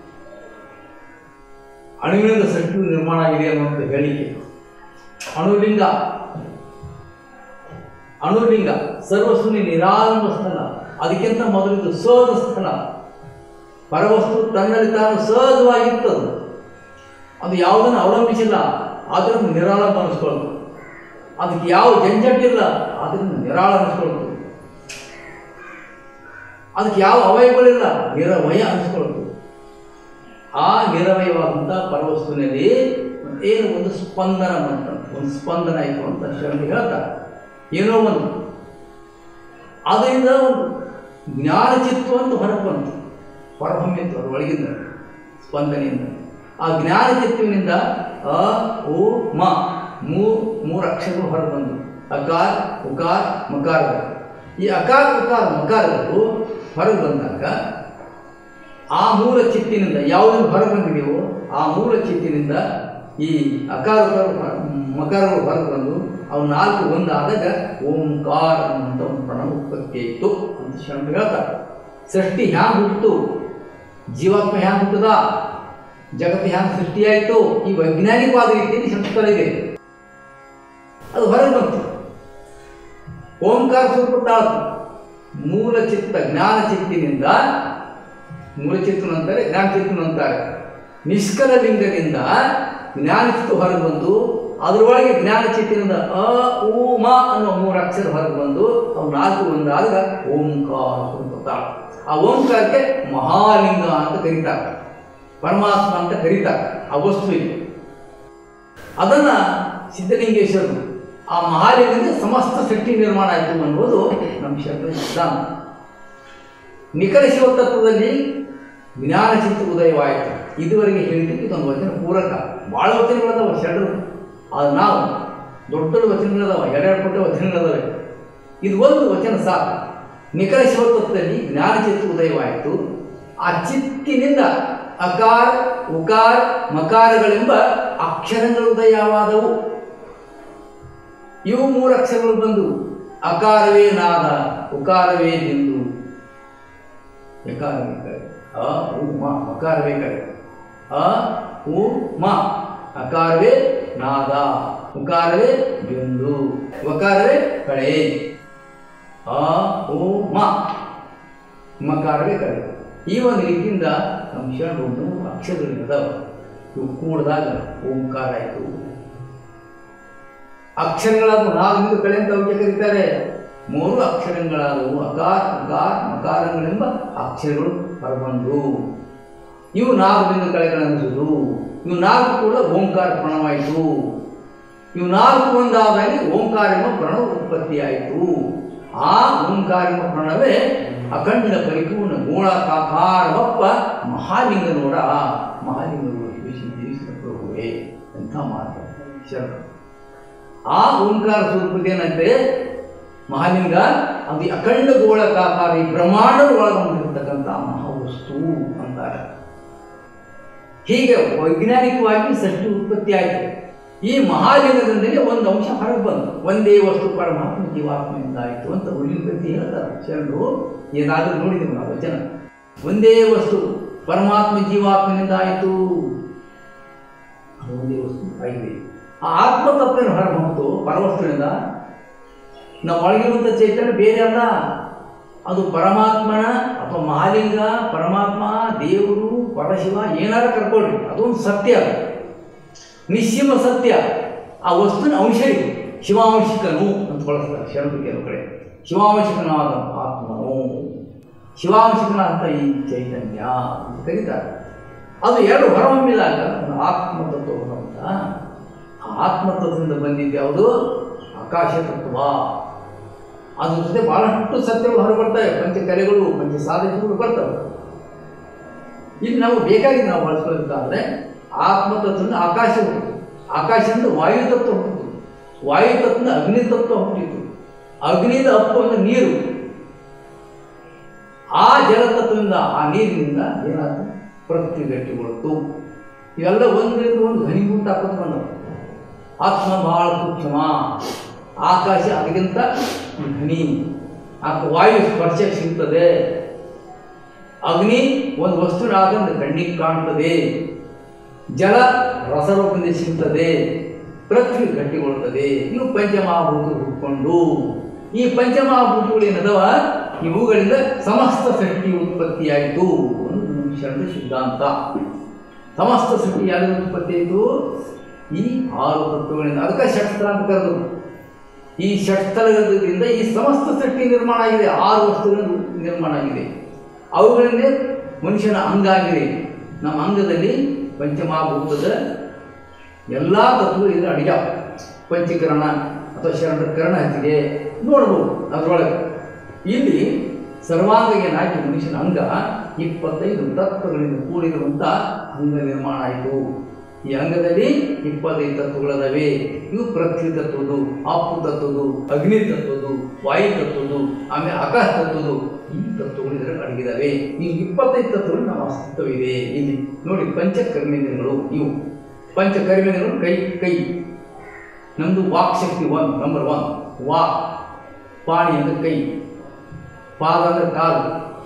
ಅಣುವಿನಿಂದ ಸೃಷ್ಟಿ ನಿರ್ಮಾಣ ಆಗಿದೆ ಅನ್ನುವಂಥ ಹೇಳಿಕೆ ಅಣುಲಿಂಗ ಅಣುಲಿಂಗ ಸರ್ವಸ್ವನಿ ನಿರಾರಂಭ ಸ್ಥಳ ಅದಕ್ಕಿಂತ ಮೊದಲಿದ್ದು ಸಹಜ ಸ್ಥಳ ಪರವಸ್ತು ತನ್ನಲ್ಲಿ ತಾನು ಸಹಜವಾಗಿರ್ತದು ಅದು ಯಾವುದನ್ನು ಅವಲಂಬಿಸಿಲ್ಲ ಆದ್ದರಿಂದ ನಿರಾಳಂಬ ಅನಿಸ್ಕೊಳ್ತು ಅದಕ್ಕೆ ಯಾವ ಜಂಜಟ್ಟಿಲ್ಲ ಅದರಿಂದ ನಿರಾಳ ಅನಿಸ್ಕೊಳ್ತು ಅದಕ್ಕೆ ಯಾವ ಅವಯವಗಳಿಲ್ಲ ನಿರವಯ ಅನಿಸ್ಕೊಳ್ತು ಆ ನಿರವಯವಾದಂಥ ಪರವಸ್ತುವಿನಲ್ಲಿ ಏನು ಒಂದು ಸ್ಪಂದನ ಬಂತ ಒಂದು ಸ್ಪಂದನ ಆಯಿತು ಅಂತ ಶರಣರು ಹೇಳ್ತಾರೆ ಏನೋ ಒಂದು ಅದರಿಂದ ಒಂದು ಜ್ಞಾನಚಿತ್ತು ಅಂತ ಹೊರಗೆ ಬಂತು ಹೊರಹೊಮ್ಮಿತ್ತು ಅದ್ರ ಒಳಗಿಂದ ಸ್ಪಂದನೆಯಿಂದ ಆ ಜ್ಞಾನಚಿತ್ತುವಿನಿಂದ ಅ ಉ ಮ ಮೂ ಮೂರು ಅಕ್ಷರಗಳು ಹೊರಗೆ ಬಂದು ಅಕಾರ ಉಕಾರ ಮಕಾರಗಳು ಈ ಅಕಾರ ಉಕಾರ ಮಕಾರಗಳು ಹೊರಗೆ ಬಂದಾಗ ಆ ಮೂಲ ಚಿತ್ತಿನಿಂದ ಯಾವುದನ್ನು ಹೊರಗೆ ಬಂದಿದೆಯೋ ಆ ಮೂಲ ಚಿತ್ತಿನಿಂದ ಈ ಅಕಾರ ಉಕಾರ ಮಕಾರಗಳು ಹೊರಗೆ ಬಂದು ಅವು ನಾಲ್ಕು ಒಂದಾದಾಗ ಓಂಕಾರ ಅನ್ನುವಂಥ ಒಂದು ಪ್ರಣವ ಉತ್ಪತ್ತಿ ಆಯಿತು ಅಂತ ಶರಣರು ಹೇಳ್ತಾರೆ ಸೃಷ್ಟಿ ಹ್ಯಾಂಗ ಹುಟ್ಟಿತು ಜೀವಾತ್ಮ ಹ್ಯಾಂಗ ಹುಟ್ಟದ ಜಗತ್ತು ಹ್ಯಾಂಗ ಸೃಷ್ಟಿಯಾಯಿತು ಈ ವೈಜ್ಞಾನಿಕವಾದ ರೀತಿಯಲ್ಲಿ ಸಂಸ್ಕರಿದೆ ಅದು ಹೊರಗೆ ಬಂತು ಓಂಕಾರ ಸ್ವಲ್ಪ ತಾಳ್ತು ಮೂಲ ಚಿತ್ತ ಜ್ಞಾನ ಚಿತ್ತಿನಿಂದ ಮೂಲ ಚಿತ್ತನು ಅಂತಾರೆ ಜ್ಞಾನ ಚಿತ್ತನು ಅಂತಾರೆ ನಿಷ್ಕಲ ಲಿಂಗದಿಂದ ಜ್ಞಾನ ಚಿತ್ತು ಹೊರಗೆ ಬಂದು ಅದರೊಳಗೆ ಜ್ಞಾನ ಚಿತ್ತಿನಿಂದ ಅ ಉ ಮ ಅನ್ನೋ ಮೂರು ಅಕ್ಷರ ಹೊರಗೆ ಬಂದು ಅವು ನಾಲ್ಕು ಒಂದಾದಾಗ ಓಂಕಾರ ಹುಡುಕುತ್ತಾರೆ ಆ ಓಂಕಾರಕ್ಕೆ ಮಹಾಲಿಂಗ ಅಂತ ಕರೀತಾರೆ ಪರಮಾತ್ಮ ಅಂತ ಕರೀತಾರೆ ಆ ವಸ್ತುವಿಗೆ ಅದನ್ನ ಸಿದ್ಧಲಿಂಗೇಶ್ವರರು ಆ ಮಹಾಲಿಂಗದಿಂದ ಸಮಸ್ತ ಸೃಷ್ಟಿ ನಿರ್ಮಾಣ ಆಯಿತು ಅನ್ನೋದು ನಮ್ಮ ಶರಣ ಸಿದ್ಧಾಂತ ನಿಖರ ಶಿವತತ್ವದಲ್ಲಿ ಜ್ಞಾನ ಚಿತ್ತ ಉದಯವಾಯಿತು ಇದುವರೆಗೆ ಹೇಳಿದ್ದಕ್ಕೆ ಇದೊಂದು ವಚನ ಪೂರಕ ಭಾಳ ವಚನಗಳದಾವ ಶರಣರು ಅದು ನಾವು ದೊಡ್ಡ ದೊಡ್ಡ ವಚನಗಳದಾವ ಎರಡೆರಡು ಪುಟ್ಟ ವಚನಗಳದಾವೆ ಇದು ಒಂದು ವಚನ ಸಾಕು ನಿಖರ ಶಿವತತ್ವದಲ್ಲಿ ಜ್ಞಾನ ಚಿತ್ತ ಉದಯವಾಯಿತು ಆ ಚಿತ್ತಿನಿಂದ ಅಕಾರ ಉಕಾರ ಮಕಾರಗಳೆಂಬ ಅಕ್ಷರಗಳು ಉದಯವಾದವು ಇವು ಮೂರು ಅಕ್ಷರಗಳು ಬಂದು ಅಕಾರವೇ ನಾದ ಉಕಾರವೇ ಬಿಂದು ಯಕಾರವೇ ಕರೆ ಅ ಉ ಮ ಅಕಾರವೇ ಕರೆ ಅ ಉ ಮ ಅಕಾರವೇ ನಾದ ಉಕಾರವೇ ಬಿಂದು ಉಕಾರವೇ ಕಳೆ ಅ ಉ ಮ ಮಕಾರವೇ ಕಳೆ ಈ ಒಂದು ರೀತಿಯಿಂದ ನಮ್ಮ ಶರಣರು ಅಕ್ಷರಗಳಿದ್ದಾವ ಇವು ಕೂಡಿದಾಗ ಓಂಕಾರ ಆಯಿತು ಅಕ್ಷರಗಳಾದವು ನಾಲ್ಕು ಕಳೆ ಅಂತ ಅವಕ್ಕೆ ಕರೀತಾರೆ ಮೂರು ಅಕ್ಷರಗಳಾದವು ಅಕಾರ ಅಕಾರ ಮಕಾರಗಳೆಂಬ ಅಕ್ಷರಗಳು ಹೊರಬಂದು ಇವು ನಾಲ್ಕು ಬಿಂದು ಕಳೆಗಳನ್ನಿಸುವುದು ಇವು ನಾಲ್ಕು ಕೂಡ ಓಂಕಾರ ಪ್ರಣವಾಯಿತು ಇವು ನಾಲ್ಕು ಒಂದಾದಾಗ ಓಂಕಾರ ಎಂಬ ಪ್ರಣವ ಉತ್ಪತ್ತಿಯಾಯಿತು ಆ ಓಂಕಾರ ಎಂಬ ಪ್ರಣವೇ ಅಖಂಡ ಪರಿಪೂರ್ಣ ಗೋಳಾಕಾರವಪ್ಪ ಮಹಾಲಿಂಗ ನೋಡ ಮಹಾಲಿಂಗ ನೋಡ ಜೀವಿಸಿದ ಪ್ರಭುವೇ ಎಂಥ ಮಾತು ಶರಣ ಆ ಓಂಕಾರ ಸ್ವರೂಪದೇನಂತೆ ಮಹಾಲಿಂಗ ಅದು ಈ ಅಖಂಡ ಗೋಳಕಾಕಾರ ಈ ಬ್ರಹ್ಮಾಂಡದ ಒಳಗೊಂಡಿರ್ತಕ್ಕಂಥ ಮಹಾವಸ್ತು ಅಂತಾರೆ ಹೀಗೆ ವೈಜ್ಞಾನಿಕವಾಗಿ ಸೃಷ್ಟಿ ಉತ್ಪತ್ತಿ ಆಯಿತು ಈ ಮಹಾಲಿಂಗದಿಂದಲೇ ಒಂದು ಅಂಶ ಹೊರಗೆ ಬಂತು ಒಂದೇ ವಸ್ತು ಪರಮಾತ್ಮ ಜೀವಾತ್ಮದಿಂದ ಆಯಿತು ಅಂತ ಉಳಿದ ವ್ಯಕ್ತಿ ಹೇಳ್ತಾರೆ ಶರಣರು ಏನಾದರೂ ನೋಡಿದೆವು ನಾವು ವಚನ ಒಂದೇ ವಸ್ತು ಪರಮಾತ್ಮ ಜೀವಾತ್ಮನಿಂದ ಆಯಿತು ಅದು ಒಂದೇ ವಸ್ತು ಆಗಿದೆ ಆ ಆತ್ಮತತ್ವನ ಹೊರಗೆ ಬಂತು ಪರವಸ್ತುವಿನಿಂದ ನಾವು ಒಳಗಿರುವಂಥ ಚೈತನ್ಯ ಬೇರೆ ಅಲ್ಲ ಅದು ಪರಮಾತ್ಮನ ಅಥವಾ ಮಹಾಲಿಂಗ ಪರಮಾತ್ಮ ದೇವರು ಪರಶಿವ ಏನಾರ ಕರ್ಕೊಳ್ರಿ ಅದೊಂದು ಸತ್ಯ ಅದು ನಿಶ್ಚಿಮ ಸತ್ಯ ಆ ವಸ್ತುವಿನ ಅಂಶ ಇದು ಶಿವಾಂಶಿಕನು ಅಂತ ಬಳಸ್ತಾರೆ ಶರಣರು ಕೆಲವು ಕಡೆ ಶಿವಾಂಶಿಕನಾದ ಆತ್ಮನು ಶಿವಾಂಶಿಕನಾದಂಥ ಈ ಚೈತನ್ಯ ಅಂತ ಕರೀತಾರೆ ಅದು ಎರಡು ಹೊರಹೊಮ್ಮಿದಾಗ ಒಂದು ಆತ್ಮತತ್ವ ಹೊರಹೊಮ್ಮಿದ ಆ ಆತ್ಮತತ್ವದಿಂದ ಬಂದಿದ್ದು ಯಾವುದು ಆಕಾಶ ತತ್ವ ಅದ್ರ ಜೊತೆ ಬಹಳಷ್ಟು ಸತ್ಯಗಳು ಹೊರಬರ್ತವೆ ಪಂಚಕಲೆಗಳು ಪಂಚ ಸಾಧಕಗಳು ಬರ್ತವೆ ಇಲ್ಲಿ ನಾವು ಬೇಕಾಗಿ ನಾವು ಬಳಸ್ಕೊಳ್ಬೇಕಾದ್ರೆ ಆತ್ಮತತ್ವದಿಂದ ಆಕಾಶ ಹುಟ್ಟಿತು ಆಕಾಶದಿಂದ ವಾಯು ತತ್ವ ಹುಟ್ಟಿತು ವಾಯು ತತ್ವದಿಂದ ಅಗ್ನಿ ತತ್ವ ಹುಟ್ಟಿತು ಅಗ್ನಿದ ಅಪ್ಪು ಅಂದ್ರೆ ನೀರು ಆ ಜಲತತ್ವದಿಂದ ಆ ನೀರಿನಿಂದ ಏನಾಯ್ತು ಪೃಥ್ವಿ ಗಟ್ಟಿಗೊಳ್ತು ಇವೆಲ್ಲ ಒಂದರಿಂದ ಒಂದು ಘನೀಭೂತ ಹಾಕೋದು ಬಂದವು ಆತ್ಮ ಬಹಳ ಸೂಕ್ಷ್ಮ ಆಕಾಶ ಅದಕ್ಕಿಂತ ಘನಿ ಆ ವಾಯು ಸ್ಪರ್ಶ ಸಿಗ್ತದೆ ಅಗ್ನಿ ಒಂದು ವಸ್ತುವಿನ ಆದಂತ ಕಣ್ಣಿಗೆ ಕಾಣ್ತದೆ ಜಲ ರಸರೂಪದಿಂದ ಸಿಗ್ತದೆ ಪೃಥ್ವಿ ಗಟ್ಟಿಗೊಳ್ತದೆ ಇವು ಪಂಚಮಹಾಭೂತಗಳು ಹುಡ್ಕೊಂಡು ಈ ಪಂಚಮಹಾಭೂತಗಳು ಏನದವ ಇವುಗಳಿಂದ ಸಮಸ್ತ ಸೃಷ್ಟಿ ಉತ್ಪತ್ತಿಯಾಯಿತು ಒಂದು ನಮ್ಮ ಶರಣ ಸಿದ್ಧಾಂತ ಸಮಸ್ತ ಸೃಷ್ಟಿ ಯಾವುದು ಉತ್ಪತ್ತಿ ಆಯಿತು ಈ ಆರು ತತ್ವಗಳಿಂದ ಅದಕ್ಕೆ ಷಟ್ಸ್ಥಲ ಅಂತ ಕರೆದು ಈ ಷಟ್ಸ್ಥಲದಿಂದ ಈ ಸಮಸ್ತ ಸೃಷ್ಟಿ ನಿರ್ಮಾಣ ಆಗಿದೆ ಆರು ವಸ್ತುಗಳ ನಿರ್ಮಾಣ ಆಗಿದೆ ಅವುಗಳಿಂದ ಮನುಷ್ಯನ ಅಂಗ ಆಗಿದೆ ನಮ್ಮ ಅಂಗದಲ್ಲಿ ಪಂಚಮಹಾಭೂತದ ಎಲ್ಲ ತತ್ವಗಳು ಇದ್ರೆ ಅಡಿಗೆ ಪಂಚಕರಣ ಅಥವಾ ಶರಣ ಕರಣ ಹಚ್ಚಿಗೆ ನೋಡ್ಬೋದು ಅದರೊಳಗೆ ಇಲ್ಲಿ ಸರ್ವಾಂಗ ಏನಾಗಿ ಮನುಷ್ಯನ ಅಂಗ ಇಪ್ಪತ್ತೈದು ತತ್ವಗಳಿಂದ ಕೂಡಿರುವಂಥ ಅಂಗ ನಿರ್ಮಾಣ ಆಯಿತು ಈ ಅಂಗದಲ್ಲಿ ಇಪ್ಪತ್ತೈದು ತತ್ವಗಳದವೆ ಇವು ಪೃಥ್ವಿ ತತ್ವದು ಆಪು ತತ್ವದು ಅಗ್ನಿ ತತ್ವದು ವಾಯು ತತ್ವದು ಆಮೇಲೆ ಆಕಾಶ ತತ್ವದು ಈ ತತ್ವಗಳು ಇದರಲ್ಲಿ ಅಡಗಿದಾವೆ ಈ ಇಪ್ಪತ್ತೈದು ತತ್ವಗಳು ನಮ್ಮ ಅಸ್ತಿತ್ವವಿದೆ ಇಲ್ಲಿ ನೋಡಿ ಪಂಚ ಕರ್ಮೇಂದ್ರಗಳು ಇವು ಪಂಚ ಕರ್ಮೇಂದ್ರಗಳು ಕೈ ಕೈ ನಮ್ಮದು ವಾಕ್ ಶಕ್ತಿ ಒನ್ ನಂಬರ್ ಒನ್ ವಾಕ್ ಪಾಣಿ ಅಂದ್ರೆ ಕೈ ಪಾದ ಅಂದ್ರೆ ಕಾಲು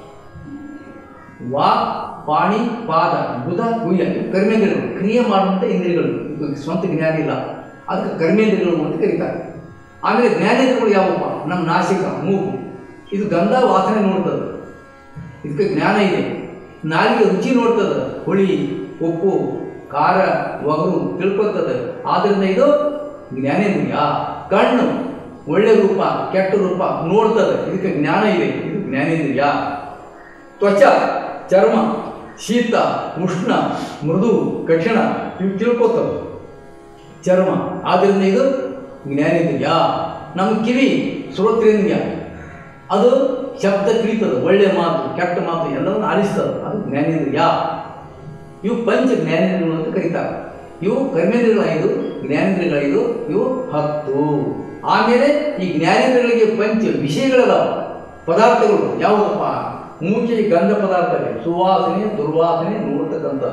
ವಾ ಪಾಣಿ ಪಾದ ಬುಧ ಕುಯ್ಯ ಇವು ಕರ್ಮೇಂದ್ರಗಳು ಕ್ರಿಯೆ ಮಾಡುವಂಥ ಇಂದ್ರಿಯಗಳು ಇದು ಸ್ವಂತ ಜ್ಞಾನ ಇಲ್ಲ ಅದಕ್ಕೆ ಕರ್ಮೇಂದ್ರಿಯಗಳು ಅಂತ ಕರೀತಾರೆ ಆಮೇಲೆ ಜ್ಞಾನೇಂದ್ರಗಳು ಯಾವಪ್ಪ ನಮ್ಮ ನಾಸಿಕ ಮೂಗು ಇದು ಗಂಧ ವಾಸನೆ ನೋಡ್ತದೆ ಇದಕ್ಕೆ ಜ್ಞಾನ ಇದೆ ನಾಲಿಗೆ ರುಚಿ ನೋಡ್ತದೆ ಹುಳಿ ಉಪ್ಪು ಖಾರ ಒಗರು ತಿಳ್ಕೊತದೆ ಆದ್ರಿಂದ ಇದು ಜ್ಞಾನೇಂದ್ರಿಯ ಕಣ್ಣು ಒಳ್ಳೆ ರೂಪ ಕೆಟ್ಟ ರೂಪ ನೋಡ್ತದೆ ಇದಕ್ಕೆ ಜ್ಞಾನ ಇದೆ ಇದು ಜ್ಞಾನೇಂದ್ರಿಯ ತ್ವಚ ಚರ್ಮ ಶೀತ ಉಷ್ಣ ಮೃದು ಕಠಿಣ ಇವು ತಿಳ್ಕೊತವೆ ಚರ್ಮ ಆದ್ದರಿಂದ ಇದು ಜ್ಞಾನೇಂದ್ರಿಯ ನಮ್ಮ ಕಿವಿ ಶ್ರೋತ್ರೇಂದ್ರಿಯ ಅದು ಶಬ್ದ ತಿಳಿತದೆ ಒಳ್ಳೆ ಮಾತು ಕೆಟ್ಟ ಮಾತು ಎಲ್ಲವನ್ನು ಆಲಿಸ್ತದೆ ಅದು ಜ್ಞಾನೇಂದ್ರಿಯ ಇವು ಪಂಚ ಜ್ಞಾನೇಂದ್ರಿಯಗಳು ಅಂತ ಕರೀತಾರೆ ಇವು ಕರ್ಮೇಂದ್ರಿಯಗಳೈದು ಜ್ಞಾನೇಂದ್ರಿಯಗಳೈದು ಇವು ಹತ್ತು ಆಮೇಲೆ ಈ ಜ್ಞಾನೇಂದ್ರಿಯಗಳಿಗೆ ಪಂಚ ವಿಷಯಗಳದಾವ ಪದಾರ್ಥಗಳು ಯಾವುದಪ್ಪ ಮೂಗಿಗೆ ಗಂಧ ಪದಾರ್ಥವೇ ಸುವಾಸನೆ ದುರ್ವಾಸನೆ ನೋಡ್ತಕ್ಕಂಥ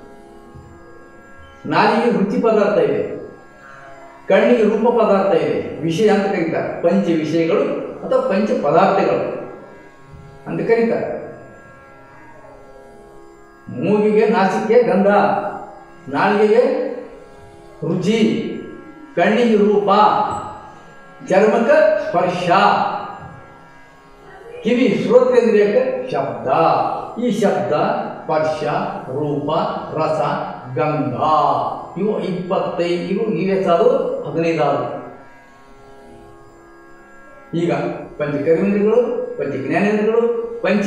ನಾಲಿಗೆ ರುಚಿ ಪದಾರ್ಥ ಇದೆ ಕಣ್ಣಿಗೆ ರೂಪ ಪದಾರ್ಥ ಇದೆ ವಿಷಯ ಅಂತ ಕರೀತಾರೆ ಪಂಚ ವಿಷಯಗಳು ಅಥವಾ ಪಂಚ ಪದಾರ್ಥಗಳು ಅಂತ ಕರೀತಾರೆ ಮೂಗಿಗೆ ನಾಸಿಕೆ ಗಂಧ ನಾಲಿಗೆಗೆ ರುಚಿ ಕಣ್ಣಿಗೆ ರೂಪ ಚರ್ಮಕ್ಕೆ ಸ್ಪರ್ಶ ಕಿವಿ ಶ್ರೋತ್ರೇಂದ್ರಿಯಕ್ಕೆ ಶಬ್ದ ಈ ಶಬ್ದ ಸ್ಪರ್ಶ ರೂಪ ರಸ ಗಂಧ ಇವು ಇಪ್ಪತ್ತೈದು ಇವು ಇವೇ ಸಾಲು ಹದಿನೈದಾರು ಈಗ ಪಂಚ ಕರ್ಮೇಂದ್ರಿಯಗಳು ಪಂಚ ಜ್ಞಾನೇಂದ್ರಿಯಗಳು ಪಂಚ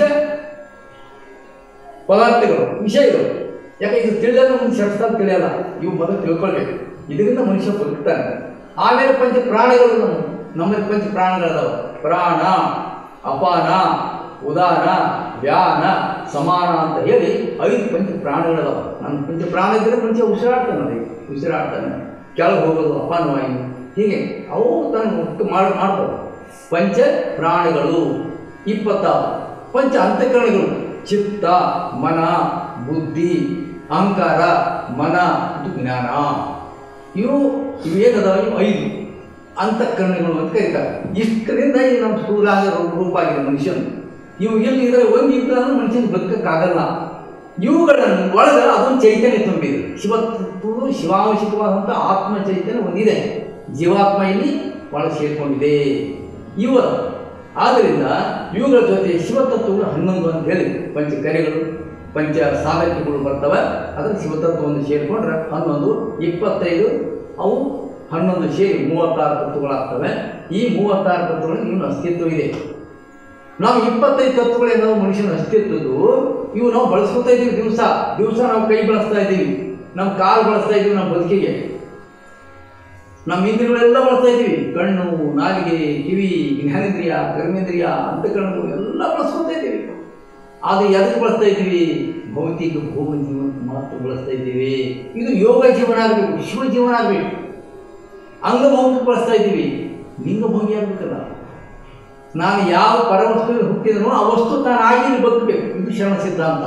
ಪದಾರ್ಥಗಳು ವಿಷಯಗಳು ಯಾಕೆ ಇದು ತಿಳಿದಾಗ ಒಂದು ಶಬ್ದ ತಿಳಿಯಲ್ಲ ಇವು ಮೊದಲು ತಿಳ್ಕೊಳ್ಬೇಕು ಇದರಿಂದ ಮನುಷ್ಯ ಬದುಕ್ತಾನೆ ಆಮೇಲೆ ಪಂಚ ಪ್ರಾಣಗಳು ನಮ್ಮ ನಮ್ಮಲ್ಲಿ ಪಂಚ ಪ್ರಾಣಗಳದಾವ ಪ್ರಾಣ ಅಪಾನ ಉದಾನ ವ್ಯಾನ ಸಮಾನ ಅಂತ ಹೇಳಿ ಐದು ಪಂಚ ಪ್ರಾಣಗಳದಾವ ನಮ್ಮ ಪಂಚ ಪ್ರಾಣ ಇದ್ದರೆ ಮನುಷ್ಯ ಉಸಿರಾಡ್ತಾನೆ ನೋಡಿ ಉಸಿರಾಡ್ತಾನೆ ಕೆಳಗೆ ಹೋಗೋದು ಅಪಾನವಾಯು ಹೀಗೆ ಅವು ತಾನು ಒಟ್ಟು ಮಾಡಿ ಮಾಡ್ತವೆ ಪಂಚ ಪ್ರಾಣಿಗಳು ಇಪ್ಪತ್ತಾರು ಪಂಚ ಅಂತಃಕರಣಗಳು ಚಿತ್ತ ಮನ ಬುದ್ಧಿ ಅಹಂಕಾರ ಮನ ಮತ್ತು ಜ್ಞಾನ ಇವು ಇವೇನದಾವ ಇವು ಐದು ಅಂತಃಕರಣಗಳು ಅಂತ ಕರೀತಾರೆ ಇಷ್ಟರಿಂದ ಇದು ನಮ್ಮ ಸ್ಥೂಲ ರೂಪ ಆಗಿದೆ ಮನುಷ್ಯನು ಇವು ಇಲ್ಲಿ ಇದ್ರೆ ಒಂದು ಇತ್ತು ಅಂದ್ರೆ ಮನುಷ್ಯನ ಬದುಕಕ್ಕಾಗಲ್ಲ ಇವುಗಳನ್ನು ಒಳಗ ಅದೊಂದು ಚೈತನ್ಯ ತುಂಬಿದೆ ಶಿವತ್ವ ಶಿವಾಂಶಿಕವಾದಂಥ ಆತ್ಮ ಚೈತನ್ಯ ಒಂದಿದೆ ಜೀವಾತ್ಮ ಇಲ್ಲಿ ಒಳ ಸೇರ್ಕೊಂಡಿದೆ ಇವ ಆದ್ದರಿಂದ ಇವುಗಳ ಜೊತೆ ಶಿವತತ್ವಗಳು ಹನ್ನೊಂದು ಅಂತ ಹೇಳಿ ಪಂಚ ಕರೆಗಳು ಪಂಚ ಸಾಧಕಗಳು ಬರ್ತವೆ ಅದರ ಶಿವತತ್ವವನ್ನು ಸೇರಿಕೊಂಡ್ರೆ ಹನ್ನೊಂದು ಇಪ್ಪತ್ತೈದು ಅವು ಹನ್ನೊಂದು ಸೇರಿ ಮೂವತ್ತಾರು ತತ್ವಗಳಾಗ್ತವೆ ಈ ಮೂವತ್ತಾರು ತತ್ವಗಳಿಗೆ ಇವನು ಅಸ್ತಿತ್ವ ಇದೆ ನಾವು ಇಪ್ಪತ್ತೈದು ತತ್ವಗಳೇನಾದ್ರು ಮನುಷ್ಯನ ಅಸ್ತಿತ್ವದ್ದು ಇವು ನಾವು ಬಳಸ್ಕೊತಾ ಇದ್ದೀವಿ ದಿವಸ ದಿವಸ ನಾವು ಕೈ ಬಳಸ್ತಾ ಇದ್ದೀವಿ ನಮ್ಮ ಕಾಲು ಬಳಸ್ತಾ ಇದ್ದೀವಿ ನಮ್ಮ ಬದುಕಿಗೆ ನಮ್ಮ ಇಂದ್ರಿಯಗಳೆಲ್ಲ ಬಳಸ್ತಾ ಇದ್ದೀವಿ ಕಣ್ಣು ನಾಲಿಗೆ ಕಿವಿ ಜ್ಞಾನೇಂದ್ರಿಯ ಕರ್ಮೇಂದ್ರಿಯ ಅಂತಃಕರಣಗಳು ಎಲ್ಲ ಬಳಸ್ಕೊತಾ ಇದ್ದೀವಿ ಆದರೆ ಎದಕ್ಕೆ ಬಳಸ್ತಾ ಇದ್ದೀವಿ ಭೌತಿಕ ಭೋಗ ಜೀವನಕ್ಕೆ ಮಾತ್ರ ಬಳಸ್ತಾ ಇದ್ದೀವಿ ಇದು ಯೋಗ ಜೀವನ ಆಗಬೇಕು ಶಿವ ಜೀವನ ಆಗಬೇಕು ಅಂಗಭೋಗಕ್ಕೆ ಬಳಸ್ತಾ ಇದ್ದೀವಿ ಲಿಂಗಭೋಗಿ ಆಗಬೇಕಲ್ಲ ನಾನು ಯಾವ ಪರವಸ್ತುವಿಗೆ ಹುಟ್ಟಿದನೋ ಆ ವಸ್ತು ತಾನಾಗಿ ಇಲ್ಲಿ ಬದುಕಬೇಕು ಇದು ಶರಣ ಸಿದ್ಧಾಂತ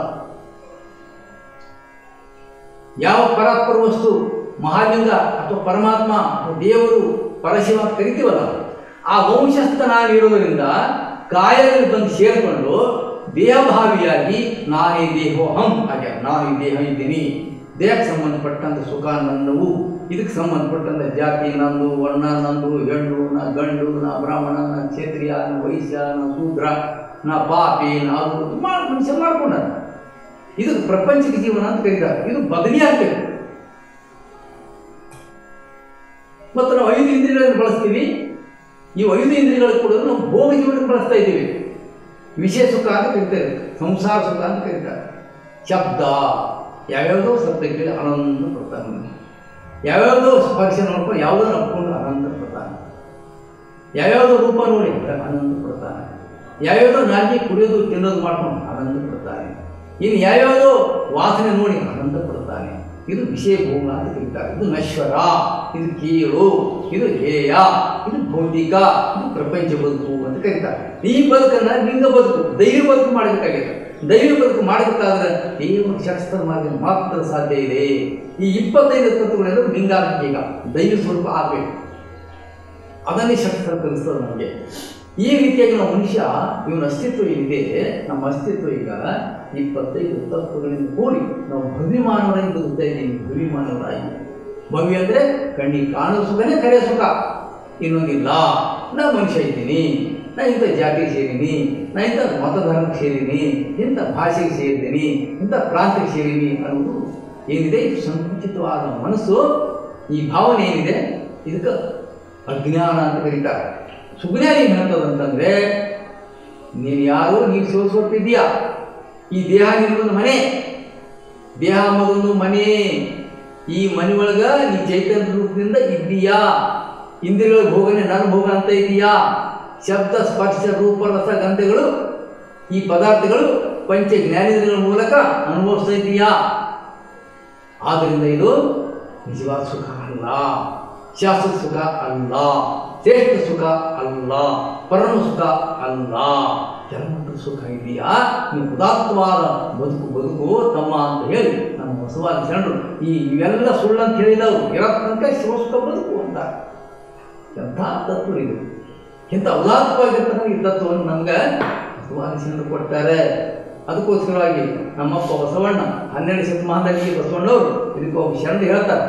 ಯಾವ ಪರಾತ್ಪರ ವಸ್ತು ಮಹಾಲಿಂಗ ಅಥವಾ ಪರಮಾತ್ಮ ಅಥವಾ ದೇವರು ಪರಶಿವ ಅಂತ ಕರಿತೀವಲ್ಲ ಆ ವಂಶಸ್ಥ ನಾನು ಇರೋದರಿಂದ ಕಾಯದಲ್ಲಿ ಬಂದು ಸೇರಿಕೊಂಡು ದೇಹಭಾವಿಯಾಗಿ ನಾನೇ ದೇಹೋಹಂ ಹಾಗೆ ನಾನು ಈ ದೇಹ ಇದ್ದೀನಿ ದೇಹಕ್ಕೆ ಸಂಬಂಧಪಟ್ಟಂಥ ಸುಖ ನನ್ನವು ಇದಕ್ಕೆ ಸಂಬಂಧಪಟ್ಟಂಥ ಜಾತಿ ನಂದು ವರ್ಣ ನಂದು ಹೆಣ್ಣು ನಾ ಗಂಡು ನಾ ಬ್ರಾಹ್ಮಣ ನಾ ಕ್ಷತ್ರಿಯ ನಾ ವೈಶ್ಯ ನಾ ಶೂದ್ರ ನಾ ಪಾಪಿ ನಾ ಅದು ಇದು ಮಾಡ್ ಮನುಷ್ಯ ಮಾಡ್ಕೊಂಡ ಇದು ಪ್ರಪಂಚಿಕ ಜೀವನ ಅಂತ ಕರೀತಾರೆ ಇದು ಬದಲಿ ಆಗ್ತದೆ ಮತ್ತು ನಾವು ಐದು ಇಂದ್ರಿಯಗಳನ್ನು ಬಳಸ್ತೀವಿ ಈ ಐದು ಇಂದ್ರಿಯಗಳು ಕೂಡ ನಾವು ಭೋಗ ಜೀವನಕ್ಕೆ ಬಳಸ್ತಾ ಇದ್ದೀವಿ ವಿಷಯ ಸುಖ ಅಂತ ಕರೀತಾರೆ ಸಂಸಾರ ಸುಖ ಅಂತ ಕರೀತಾರೆ ಶಬ್ದ ಯಾವ್ಯಾವುದೋ ಶಬ್ದ ಕೇಳಿ ಆನಂದ ಪಡ್ತಾನೆ ಯಾವ್ಯಾವುದೋ ಸ್ಪರ್ಶ ನೋಡ್ಕೊಂಡು ಯಾವುದೋ ನಡ್ಕೊಂಡು ಆನಂದ ಪಡ್ತಾನೆ ಯಾವ್ಯಾವುದೋ ರೂಪ ನೋಡಿ ಆನಂದ ಪಡ್ತಾನೆ ಯಾವ್ಯಾವುದೋ ನಾಲ್ಗೆ ಕುಡಿಯೋದು ತಿನ್ನೋದು ಮಾಡ್ಕೊಂಡು ಆನಂದ ಪಡ್ತಾನೆ ಇನ್ನು ಯಾವ್ಯಾವುದೋ ವಾಸನೆ ನೋಡಿ ಆನಂದ ಪಡ್ತಾನೆ ಇದು ವಿಷಯ ಭೋಗ ಅಂತ ಕರೀತಾರೆ ಇದು ನಶ್ವರ ಇದು ಕೀಳು ಇದು ಹೇಯ ಇದು ಭೌತಿಕ ಇದು ಪ್ರಪಂಚ ಬದುಕು ಅಂತ ಕರೀತಾರೆ ಈ ಬದುಕನ್ನ ಲಿಂಗ ಬದುಕು ದೈವ ಬದುಕು ಮಾಡಬೇಕಾಗಿದೆ ದೈವ ಬದುಕು ಮಾಡಬೇಕಾದ್ರೆ ದೇವರ ಶಾಸ್ತ್ರ ಮಾರ್ಗ ಮಾತ್ರ ಸಾಧ್ಯ ಇದೆ ಈ ಇಪ್ಪತ್ತೈದು ತತ್ವಗಳೆಲ್ಲ ಲಿಂಗಾಂತ ಈಗ ದೈವ ಸ್ವರೂಪ ಆಗಬೇಕು ಅದನ್ನೇ ಶಾಸ್ತ್ರ ಕಲಿಸ್ತದೆ ನಮಗೆ ಈ ರೀತಿಯಾಗಿ ನಾವು ಮನುಷ್ಯ ಇವನ ಅಸ್ತಿತ್ವ ಏನಿದೆ ನಮ್ಮ ಅಸ್ತಿತ್ವ ಈಗ ಇಪ್ಪತ್ತೈದು ತತ್ವಗಳಿಂದ ಕೂಡಿ ನಾವು ಭವಿಮಾನವರಾಗಿ ಬದುಕ್ತಾ ಇದ್ದೀವಿ ಭವಿಮಾನವರಾಗಿ ಭವಿ ಅಂದರೆ ಕಣ್ಣಿಗೆ ಕಾಣೋ ಸುಖನೇ ಕರೆಯ ಸುಖ ಇನ್ನೊಂದಿಲ್ಲ ನಾ ಮನುಷ್ಯ ಇದ್ದೀನಿ ನಾ ಇಂಥ ಜಾತಿಗೆ ಸೇರಿನಿ ನಾ ಇಂಥ ಮತಧರ್ಮಕ್ಕೆ ಸೇರಿನಿ ಇಂಥ ಭಾಷೆಗೆ ಸೇರಿದ್ದೀನಿ ಇಂಥ ಪ್ರಾಂತ್ಯಕ್ಕೆ ಸೇರಿನಿ ಅನ್ನೋದು ಏನಿದೆ ಇದು ಸಂಕುಚಿತವಾದ ಮನಸ್ಸು ಈ ಭಾವನೆ ಏನಿದೆ ಇದಕ್ಕೆ ಅಜ್ಞಾನ ಅಂತ ಕರೀತಾರೆ ಸುಜ್ಞಾನ ಏನು ಹೇಳ್ತದಂತಂದ್ರೆ ನೀನು ಯಾರು ನೀನು ಸೋಲ್ಸೋತಿದ್ಯಾ ಈ ದೇಹ ನಿನ್ನೊಂದು ಮನೆ ದೇಹ ಅನ್ನೋದೊಂದು ಮನೆ ಈ ಮನೆ ಒಳಗ ನೀ ಚೈತನ್ಯ ರೂಪದಿಂದ ಇದ್ದೀಯಾ ಇಂದ್ರಿಯಗಳ ಭೋಗನೆ ನನ್ನ ಭೋಗ ಅಂತ ಇದೀಯಾ ಶಬ್ದ ಸ್ಪರ್ಶ ರೂಪ ರಸ ಗಂಧಗಳು ಈ ಪದಾರ್ಥಗಳು ಪಂಚ ಜ್ಞಾನೇಂದ್ರಿಯಗಳ ಮೂಲಕ ಅನುಭವಿಸ್ತಾ ಇದ್ದೀಯಾ ಆದ್ದರಿಂದ ಇದು ನಿಜವಾದ ಸುಖ ಅಲ್ಲ ಶಾಸ್ತ್ರ ಸುಖ ಅಲ್ಲ ಶ್ರೇಷ್ಠ ಸುಖ ಅಲ್ಲ ಪರಮ ಸುಖ ಅಲ್ಲ ಜನ್ಮದ ಸುಖ ಇದೆಯಾ ನೀವು ಉದಾತ್ತವಾದ ಬದುಕು ಬದುಕು ತಮ್ಮ ಅಂತ ಹೇಳಿ ನಮ್ಮ ಬಸವಾದ ಜನರು ಈ ಇವೆಲ್ಲ ಸುಳ್ಳು ಅಂತ ಹೇಳಿದವರು ಇರೋ ತನಕ ಶಿವ ಸುಖ ಬದುಕು ಅಂತ ಎಂಥ ತತ್ವ ಇದು ಇಂಥ ಉದಾತ್ತವಾಗಿರ್ತಕ್ಕಂಥ ಈ ತತ್ವವನ್ನು ನಮ್ಗೆ ಬಸವಾದ ಜನರು ಕೊಡ್ತಾರೆ ಅದಕ್ಕೋಸ್ಕರವಾಗಿ ನಮ್ಮಪ್ಪ ಬಸವಣ್ಣ ಹನ್ನೆರಡು ಶತಮಾನದಲ್ಲಿ ಬಸವಣ್ಣವರು ಇದಕ್ಕೆ ಒಬ್ಬ ಶರಣರು ಹೇಳ್ತಾರೆ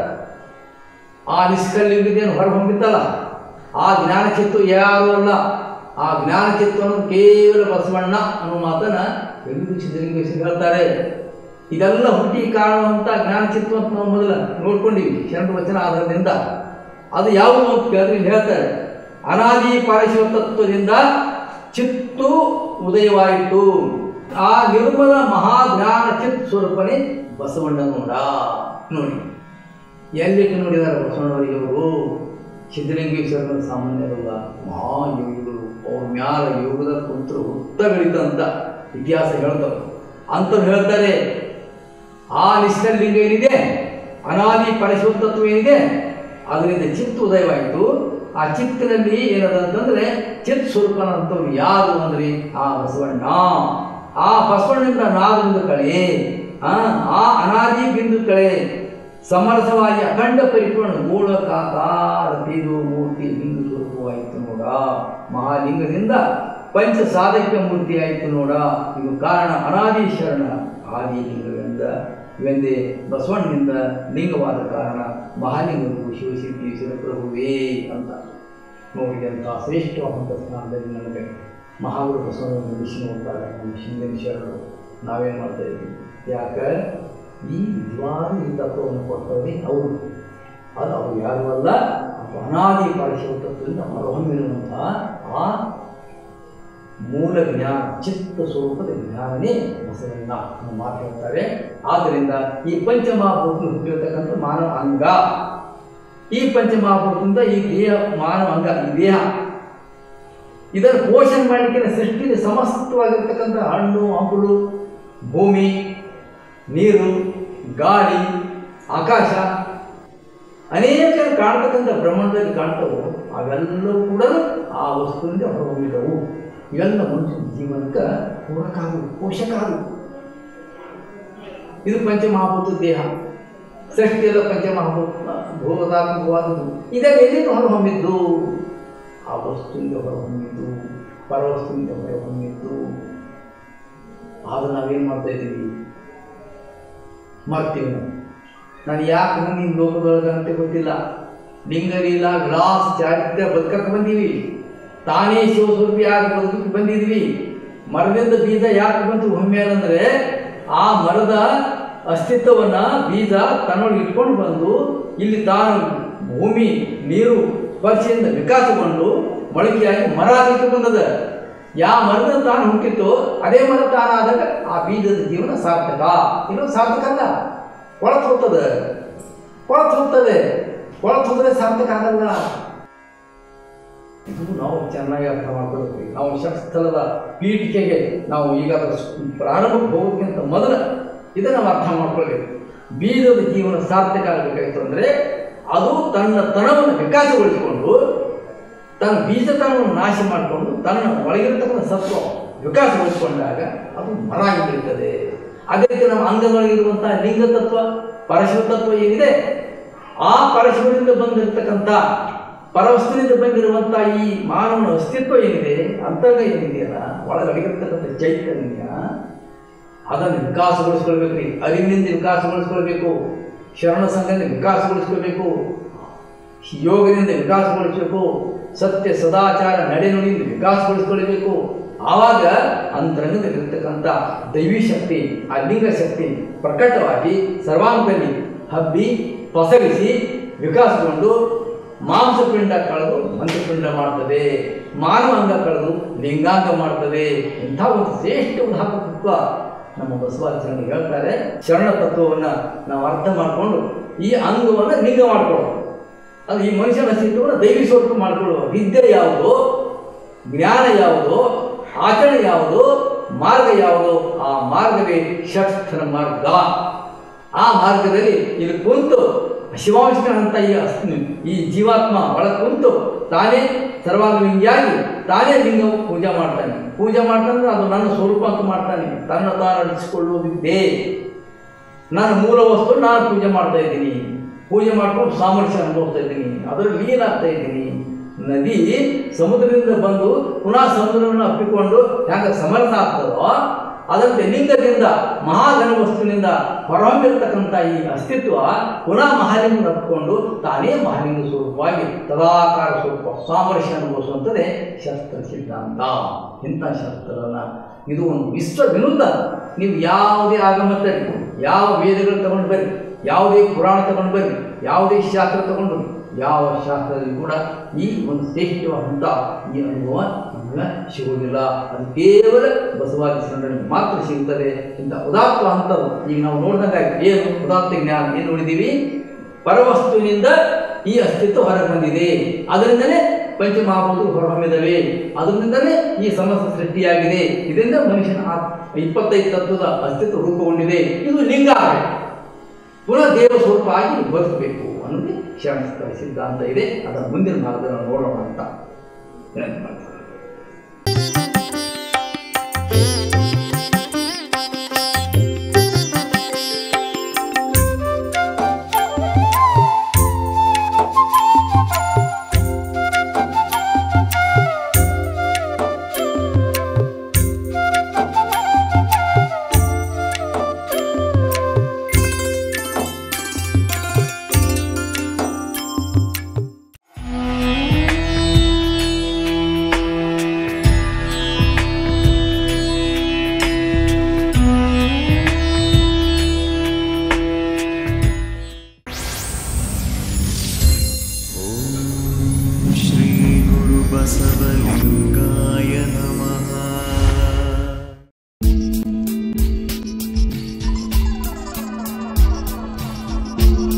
ಆ ನಿಷ್ಕಲ್ಲಿದ್ದೇನು ಹೊರ ಹೊಂದಿತ್ತಲ್ಲ ಆ ಜ್ಞಾನಚಿತ್ತು ಯಾರು ಅಲ್ಲ ಆ ಜ್ಞಾನಚಿತ್ತು ಅನ್ನೋದು ಕೇವಲ ಬಸವಣ್ಣ ಅನ್ನೋ ಮಾತನ್ನ ಎಲ್ಲರೂ ಸಿದ್ಧಲಿಂಗೇಶ್ವರ ಹೇಳ್ತಾರೆ ಇದೆಲ್ಲ ಹುಟ್ಟಿ ಕಾಣುವಂಥ ಜ್ಞಾನಚಿತ್ತು ಅಂತ ನಾವು ಮೊದಲ ನೋಡ್ಕೊಂಡಿವಿ ಶರಣ ವಚನ ಆಧಾರದಿಂದ ಅದು ಯಾವುದು ಅಂತ ಕೇಳಿದ್ರೆ ಇಲ್ಲಿ ಹೇಳ್ತಾರೆ ಅನಾದಿ ಪಾರಶಿವ ತತ್ವದಿಂದ ಚಿತ್ತು ಉದಯವಾಯಿತು ಆ ನಿರ್ಮಲ ಮಹಾಜ್ಞಾನ ಚಿತ್ ಸ್ವರೂಪನೇ ಬಸವಣ್ಣ ನೋಡ ನೋಡಿ ಎಲ್ಲಿಟ್ಟು ನೋಡಿದ್ದಾರೆ ಬಸವಣ್ಣವರಿಗೆ ಅವರು ಸಿದ್ಧಲಿಂಗೇಶ್ವರನ ಸಾಮಾನ್ಯರಲ್ಲ ಮಹಾಯೋಗಿಗಳು ಅವ್ರ ಮ್ಯಾಲ ಯೋಗದ ಕುಂತರು ಹುತ್ತ ಬೆಳೀತಂತ ಇತಿಹಾಸ ಹೇಳ್ತಾರೆ ಅಂತ ಹೇಳ್ತಾರೆ ಆ ನಿಷ್ಕಲಿಂಗ ಏನಿದೆ ಅನಾದಿ ಪರಶುದ್ಧತ್ವ ಏನಿದೆ ಅದರಿಂದ ಚಿತ್ತ ಉದಯವಾಯಿತು ಆ ಚಿತ್ತಿನಲ್ಲಿ ಏನದ ಅಂತಂದ್ರೆ ಚಿತ್ ಸ್ವರೂಪನಂತವ್ರು ಯಾರು ಅಂದ್ರೆ ಆ ಬಸವಣ್ಣ ಆ ಬಸವಣ್ಣನಿಂದ ನಾದಿಂದ ಕಳೆ ಆ ಆ ಅನಾದಿ ಬಿಂದು ಕಳೆ ಸಮರಸವಾಗಿ ಅಖಂಡ ಪರಿಪೂರ್ಣ ಮೂಳಕಾಕಾರ ತೀರು ಮೂರ್ತಿ ಲಿಂಗ ಸ್ವರೂಪವಾಯಿತು ನೋಡ ಮಹಾಲಿಂಗದಿಂದ ಪಂಚ ಸಾಧಕ ಮೂರ್ತಿ ಆಯಿತು ನೋಡ ಇದು ಕಾರಣ ಅನಾದಿ ಶರಣ ಆದಿ ಲಿಂಗಗಳಿಂದ ಇವೆಂದೇ ಬಸವಣ್ಣನಿಂದ ಲಿಂಗವಾದ ಕಾರಣ ಮಹಾಲಿಂಗರು ಶಿವಸಿದ್ಧಿ ಶಿವಪ್ರಭುವೇ ಅಂತ ನೋಡಿದಂಥ ಶ್ರೇಷ್ಠವಾದಂಥ ಸ್ಥಾನದಲ್ಲಿ ನಮಗೆ ಮಹಾಗುರು ಬಸವಣ್ಣನ ವಿಷಯ ನೋಡ್ತಾರೆ ನಮ್ಮ ಹಿಂದಿನ ಶರಣರು ನಾವೇನು ಮಾಡ್ತಾ ಇದ್ವಿ ಯಾಕೆ ಈ ನಿಜವಾದ ಈ ತತ್ವವನ್ನು ಕೊಡ್ತಾರೆ ಅವರು ಅದು ಅವರು ಯಾರು ಅಲ್ಲ ಅದು ಅನಾದಿ ಪಾಲಿಸುವ ತತ್ವದಿಂದ ಹೊರಹೊಮ್ಮಿರುವಂಥ ಆ ಮೂಲ ಜ್ಞಾನ ಚಿತ್ತ ಸ್ವರೂಪದ ಜ್ಞಾನನೇ ಬಸವಣ್ಣ ಅನ್ನೋ ಮಾತು ಹೇಳ್ತಾರೆ ಆದ್ದರಿಂದ ಈ ಪಂಚಮಹಾಭೂತ ಹುಟ್ಟಿರತಕ್ಕಂಥ ಮಾನವ ಅಂಗ ಈ ಪಂಚಮಹಾಭೂತದಿಂದ ಈ ದೇಹ ಮಾನವ ಅಂಗ ಈ ದೇಹ ಇದನ್ನು ಪೋಷಣೆ ಮಾಡಲಿಕ್ಕೆ ಸೃಷ್ಟಿಯಲ್ಲಿ ಸಮಸ್ತವಾಗಿರ್ತಕ್ಕಂಥ ಹಣ್ಣು ಹಂಪಲು ಭೂಮಿ ನೀರು ಗಾಳಿ ಆಕಾಶ ಅನೇಕ ಕಾಣ್ತಕ್ಕಂಥ ಬ್ರಹ್ಮಾಂಡದಲ್ಲಿ ಕಾಣ್ತವು ಅವೆಲ್ಲವೂ ಕೂಡ ಆ ವಸ್ತುವಿಂದ ಹೊರಹೊಮ್ಮಿದವು ಇವೆಲ್ಲ ಮನುಷ್ಯನ ಜೀವನಕ್ಕೆ ಪೂರಕ ಆದವು ಪೋಷಕ ಆದವು ಇದು ಪಂಚಮಹಾಭೂತ ದೇಹ ಸೃಷ್ಟಿಯಲ್ಲ ಪಂಚಮಹಾಭೂತ ಭೂತಾತ್ಮಕವಾದದ್ದು ಇದೆಲ್ಲ ಎಲ್ಲಿಂದ ಹೊರಹೊಮ್ಮಿದ್ದು ಆ ವಸ್ತುವಿಂದ ಹೊರಹೊಮ್ಮಿದ್ದು ಪರವಸ್ತುವಿಂದ ಹೊರಹೊಮ್ಮಿದ್ದು ಆದ್ರೆ ನಾವೇನು ಮಾಡ್ತಾ ಇದ್ದೀವಿ ಮಾಡ್ತೀವಿ ನಾವು ನಾನು ಯಾಕೆ ನೀನು ಲೋಕದೊಳಗೆ ಅಂತ ಗೊತ್ತಿಲ್ಲ ಲಿಂಗಲೀಲ ಗ್ಲಾಸ್ ಚಾರಿತ್ರ್ಯ ಬದುಕಕ್ಕೆ ಬಂದೀವಿ ತಾನೇ ಶಿವಸ್ವರೂಪಿ ಯಾಕೆ ಬದುಕಕ್ಕೆ ಬಂದಿದ್ವಿ ಮರದಿಂದ ಬೀಜ ಯಾಕೆ ಬಂತು ಒಮ್ಮೆ ಅಂದರೆ ಆ ಮರದ ಅಸ್ತಿತ್ವವನ್ನು ಬೀಜ ತನ್ನೊಳಗೆ ಇಟ್ಕೊಂಡು ಬಂದು ಇಲ್ಲಿ ತಾನು ಭೂಮಿ ನೀರು ಸ್ಪರ್ಶೆಯಿಂದ ವಿಕಾಸಗೊಂಡು ಮೊಳಕೆಯಾಗಿ ಮರ ಆಗಲಿಕ್ಕೆ ಬಂದದ ಯಾವ ಮರದ ತಾನು ಹುಟ್ಟಿತ್ತೋ ಅದೇ ಮರ ತಾನಾದಾಗ ಆ ಬೀಜದ ಜೀವನ ಸಾರ್ಥಕ ಇನ್ನೂ ಸಾರ್ಥಕ ಅಲ್ಲ ಕೊಳತು ಹೋಗ್ತದೆ ಕೊಳತು ಹೋಗ್ತದೆ ಕೊಳತು ಹೋದ್ರೆ ಸಾರ್ಥಕ ಆಗಲ್ಲ ಇದು ನಾವು ಚೆನ್ನಾಗಿ ಅರ್ಥ ಮಾಡ್ಕೊಳ್ಬೇಕು ನಾವು ಷಟ್ಸ್ಥಲದ ಪೀಠಿಕೆಗೆ ನಾವು ಈಗ ಅದರ ಪ್ರಾರಂಭಕ್ಕೆ ಹೋಗೋದಕ್ಕಿಂತ ಮೊದಲ ಇದನ್ನು ನಾವು ಅರ್ಥ ಮಾಡ್ಕೊಳ್ಬೇಕು ಬೀಜದ ಜೀವನ ಸಾರ್ಥಕ ಆಗಬೇಕಾಯ್ತು ಅಂದರೆ ಅದು ತನ್ನ ತನವನ್ನು ವಿಕಾಸಗೊಳಿಸಿಕೊಂಡು ತನ್ನ ಬೀಜತನವನ್ನು ನಾಶ ಮಾಡಿಕೊಂಡು ತನ್ನ ಒಳಗಿರತಕ್ಕಂಥ ಸತ್ವ ವಿಕಾಸಗೊಳಿಸಿಕೊಂಡಾಗ ಅದು ಮರ ಆಗಿ ಬೆಳೀತದೆ ಅದೇ ರೀತಿ ನಮ್ಮ ಅಂಗದೊಳಗಿರುವಂತಹ ಲಿಂಗ ತತ್ವ ಪರಶಿವ ತತ್ವ ಏನಿದೆ ಆ ಪರಶಿವನಿಂದ ಬಂದಿರತಕ್ಕಂಥ ಪರವಸ್ತುವಿನಿಂದ ಬಂದಿರುವಂಥ ಈ ಮಾನವನ ಅಸ್ತಿತ್ವ ಏನಿದೆ ಅಂತರ್ಗ ಏನಿದೆಯಲ್ಲ ಒಳಗಡೆಗಿರ್ತಕ್ಕಂಥ ಚೈತನ್ಯ ಅದನ್ನು ವಿಕಾಸಗೊಳಿಸ್ಕೊಳ್ಬೇಕು ರೀ ಅರಿವಿನಿಂದ ವಿಕಾಸಗೊಳಿಸ್ಕೊಳ್ಬೇಕು ಶರಣ ಸಂಘದಿಂದ ವಿಕಾಸಗೊಳಿಸ್ಕೊಳ್ಬೇಕು ಯೋಗದಿಂದ ವಿಕಾಸಗೊಳಿಸಬೇಕು ಸತ್ಯ ಸದಾಚಾರ ನಡೆನುಡಿಯಿಂದ ವಿಕಾಸಗೊಳಿಸ್ಕೊಳ್ಬೇಕು ಆವಾಗ ಅಂತರಂಗದಲ್ಲಿರ್ತಕ್ಕಂಥ ದೈವಿ ಶಕ್ತಿ ಆ ಲಿಂಗ ಶಕ್ತಿ ಪ್ರಕಟವಾಗಿ ಸರ್ವಾಂಗದಲ್ಲಿ ಹಬ್ಬಿ ಪಸರಿಸಿ ವಿಕಾಸಗೊಂಡು ಮಾಂಸಪಿಂಡ ಕಳೆದು ಮಂತ್ರಪಿಂಡ ಮಾಡ್ತದೆ ಮಾನವ ಅಂಗ ಕಳೆದು ಲಿಂಗಾಂಗ ಮಾಡ್ತದೆ ಇಂಥ ಒಂದು ಶ್ರೇಷ್ಠ ಉದಾಹರಣತ್ವ ನಮ್ಮ ಬಸವಾಚಾರ್ಯರು ಹೇಳ್ತಾರೆ ಶರಣ ತತ್ವವನ್ನು ನಾವು ಅರ್ಥ ಮಾಡಿಕೊಂಡು ಈ ಅಂಗವನ್ನು ಲಿಂಗ ಮಾಡ್ಕೊಳ್ಳೋದು ಅದು ಈ ಮನುಷ್ಯನ ಅಸ್ತಿತ್ವವನ್ನು ದೈವಿ ಸ್ವರೂಪ ಮಾಡಿಕೊಳ್ಳುವ ವಿದ್ಯೆ ಯಾವುದು ಜ್ಞಾನ ಯಾವುದು ಆಚರಣೆ ಯಾವುದು ಮಾರ್ಗ ಯಾವುದು ಆ ಮಾರ್ಗವೇ ಷಟ್ಸ್ಥನ ಮಾರ್ಗ ಆ ಮಾರ್ಗದಲ್ಲಿ ಇಲ್ಲಿ ಕುಂತು ಶಿವಾಂಶನಂತ ಈ ಅಸ್- ಈ ಜೀವಾತ್ಮ ಒಳ ಕುಂತು ತಾನೇ ಸರ್ವಾಂಗಲಿಂಗಿಯಾಗಿ ತಾನೇ ಲಿಂಗ ಪೂಜೆ ಮಾಡ್ತಾನೆ ಪೂಜೆ ಮಾಡ್ತಾನೆ ಅದು ನನ್ನ ಸ್ವರೂಪ ಅಂತ ಮಾಡ್ತಾನೆ ತನ್ನ ತಾನು ಅಳಿಸಿಕೊಳ್ಳುವುದಿದೆ ನಾನು ಮೂಲ ವಸ್ತು ನಾನು ಪೂಜೆ ಮಾಡ್ತಾ ಇದ್ದೀನಿ ಪೂಜೆ ಮಾಡ್ಕೊಂಡು ಸಾಮರ್ಥ್ಯ ಅನುಭವಿಸ್ತಾ ಇದ್ದೀನಿ ಅದರಲ್ಲಿ ಲೀನಾಗ್ತಾ ಇದ್ದೀನಿ ನದಿ ಸಮುದ್ರದಿಂದ ಬಂದು ಪುನಃ ಸಮುದ್ರವನ್ನು ಅಪ್ಪಿಕೊಂಡು ಹ್ಯಾಂಗ ಸಮರ್ಥ ಆಗ್ತದೋ ಅದರಂತೆ ಲಿಂಗದಿಂದ ಮಹಾಘನ ವಸ್ತುವಿನಿಂದ ಹೊರಹೊಮ್ಮಿರ್ತಕ್ಕಂಥ ಈ ಅಸ್ತಿತ್ವ ಪುನಃ ಮಹಾಲಿಂಗ ಅಪ್ಪಿಕೊಂಡು ತಾನೇ ಮಹಾಲಿಂಗ ಸ್ವರೂಪವಾಗಿ ತದಾಕಾರ ಸ್ವರೂಪ ಸಾಮರಸ್ಯ ಅನುಭವಿಸುವಂಥದ್ದೇ ಶಸ್ತ್ರ ಸಿದ್ಧಾಂತ ಇಂಥ ಶಸ್ತ್ರನ ಇದು ಒಂದು ವಿಶ್ವ ವಿರುದ್ಧ ನೀವು ಯಾವುದೇ ಆಗಮತ್ತಲ್ಲಿ ಯಾವ ವೇದಗಳು ತಗೊಂಡು ಬರ್ರಿ ಯಾವುದೇ ಪುರಾಣ ತಗೊಂಡು ಬರ್ರಿ ಯಾವುದೇ ಶಾಸ್ತ್ರ ತಗೊಂಡು ಬರ್ರಿ ಯಾವ ಶಾಸ್ತ್ರದಲ್ಲಿ ಕೂಡ ಈ ಒಂದು ಶ್ರೇಷ್ಠವಾದಂಥ ಈ ಅನುಭವ ನಮಗೆ ಸಿಗುವುದಿಲ್ಲ ಅದು ಕೇವಲ ಬಸವಾದಿ ಶರಣರಿಗೆ ಮಾತ್ರ ಸಿಗುತ್ತದೆ ಇಂಥ ಉದಾತ್ತ ಹಂತದ್ದು ಈಗ ನಾವು ನೋಡಿದಂಗಾಗಿ ಏನು ಉದಾತ್ತ ಜ್ಞಾನ ಏನು ನೋಡಿದ್ದೀವಿ ಪರವಸ್ತುವಿನಿಂದ ಈ ಅಸ್ತಿತ್ವ ಹೊರಗೆ ಬಂದಿದೆ ಅದರಿಂದಲೇ ಪಂಚಮಹಾಭೂತಗಳು ಹೊರಹೊಮ್ಮಿದವೆ ಅದರಿಂದಲೇ ಈ ಸಮಸ್ತ ಸೃಷ್ಟಿಯಾಗಿದೆ ಇದರಿಂದ ಮನುಷ್ಯನ ಆತ್- ಇಪ್ಪತ್ತೈದು ತತ್ವದ ಅಸ್ತಿತ್ವ ರೂಪುಗೊಂಡಿದೆ ಇದು ಲಿಂಗ ಆಗಬೇಕು ಪುನಃ ದೇವ ಸ್ವರೂಪ ಆಗಿ ಬದುಕಬೇಕು ಅನ್ನೋದೇ ಶರಣ ಸಿದ್ಧಾಂತ ಇದೆ ಅದರ ಮುಂದಿನ ಭಾಗದಲ್ಲಿ ನಾವು ನೋಡೋಣ ಅಂತ ವಿನಂತಿ ಮಾಡ್ತೀನಿ श्रीगुरुबसवलिङ्गाय नमः ಿ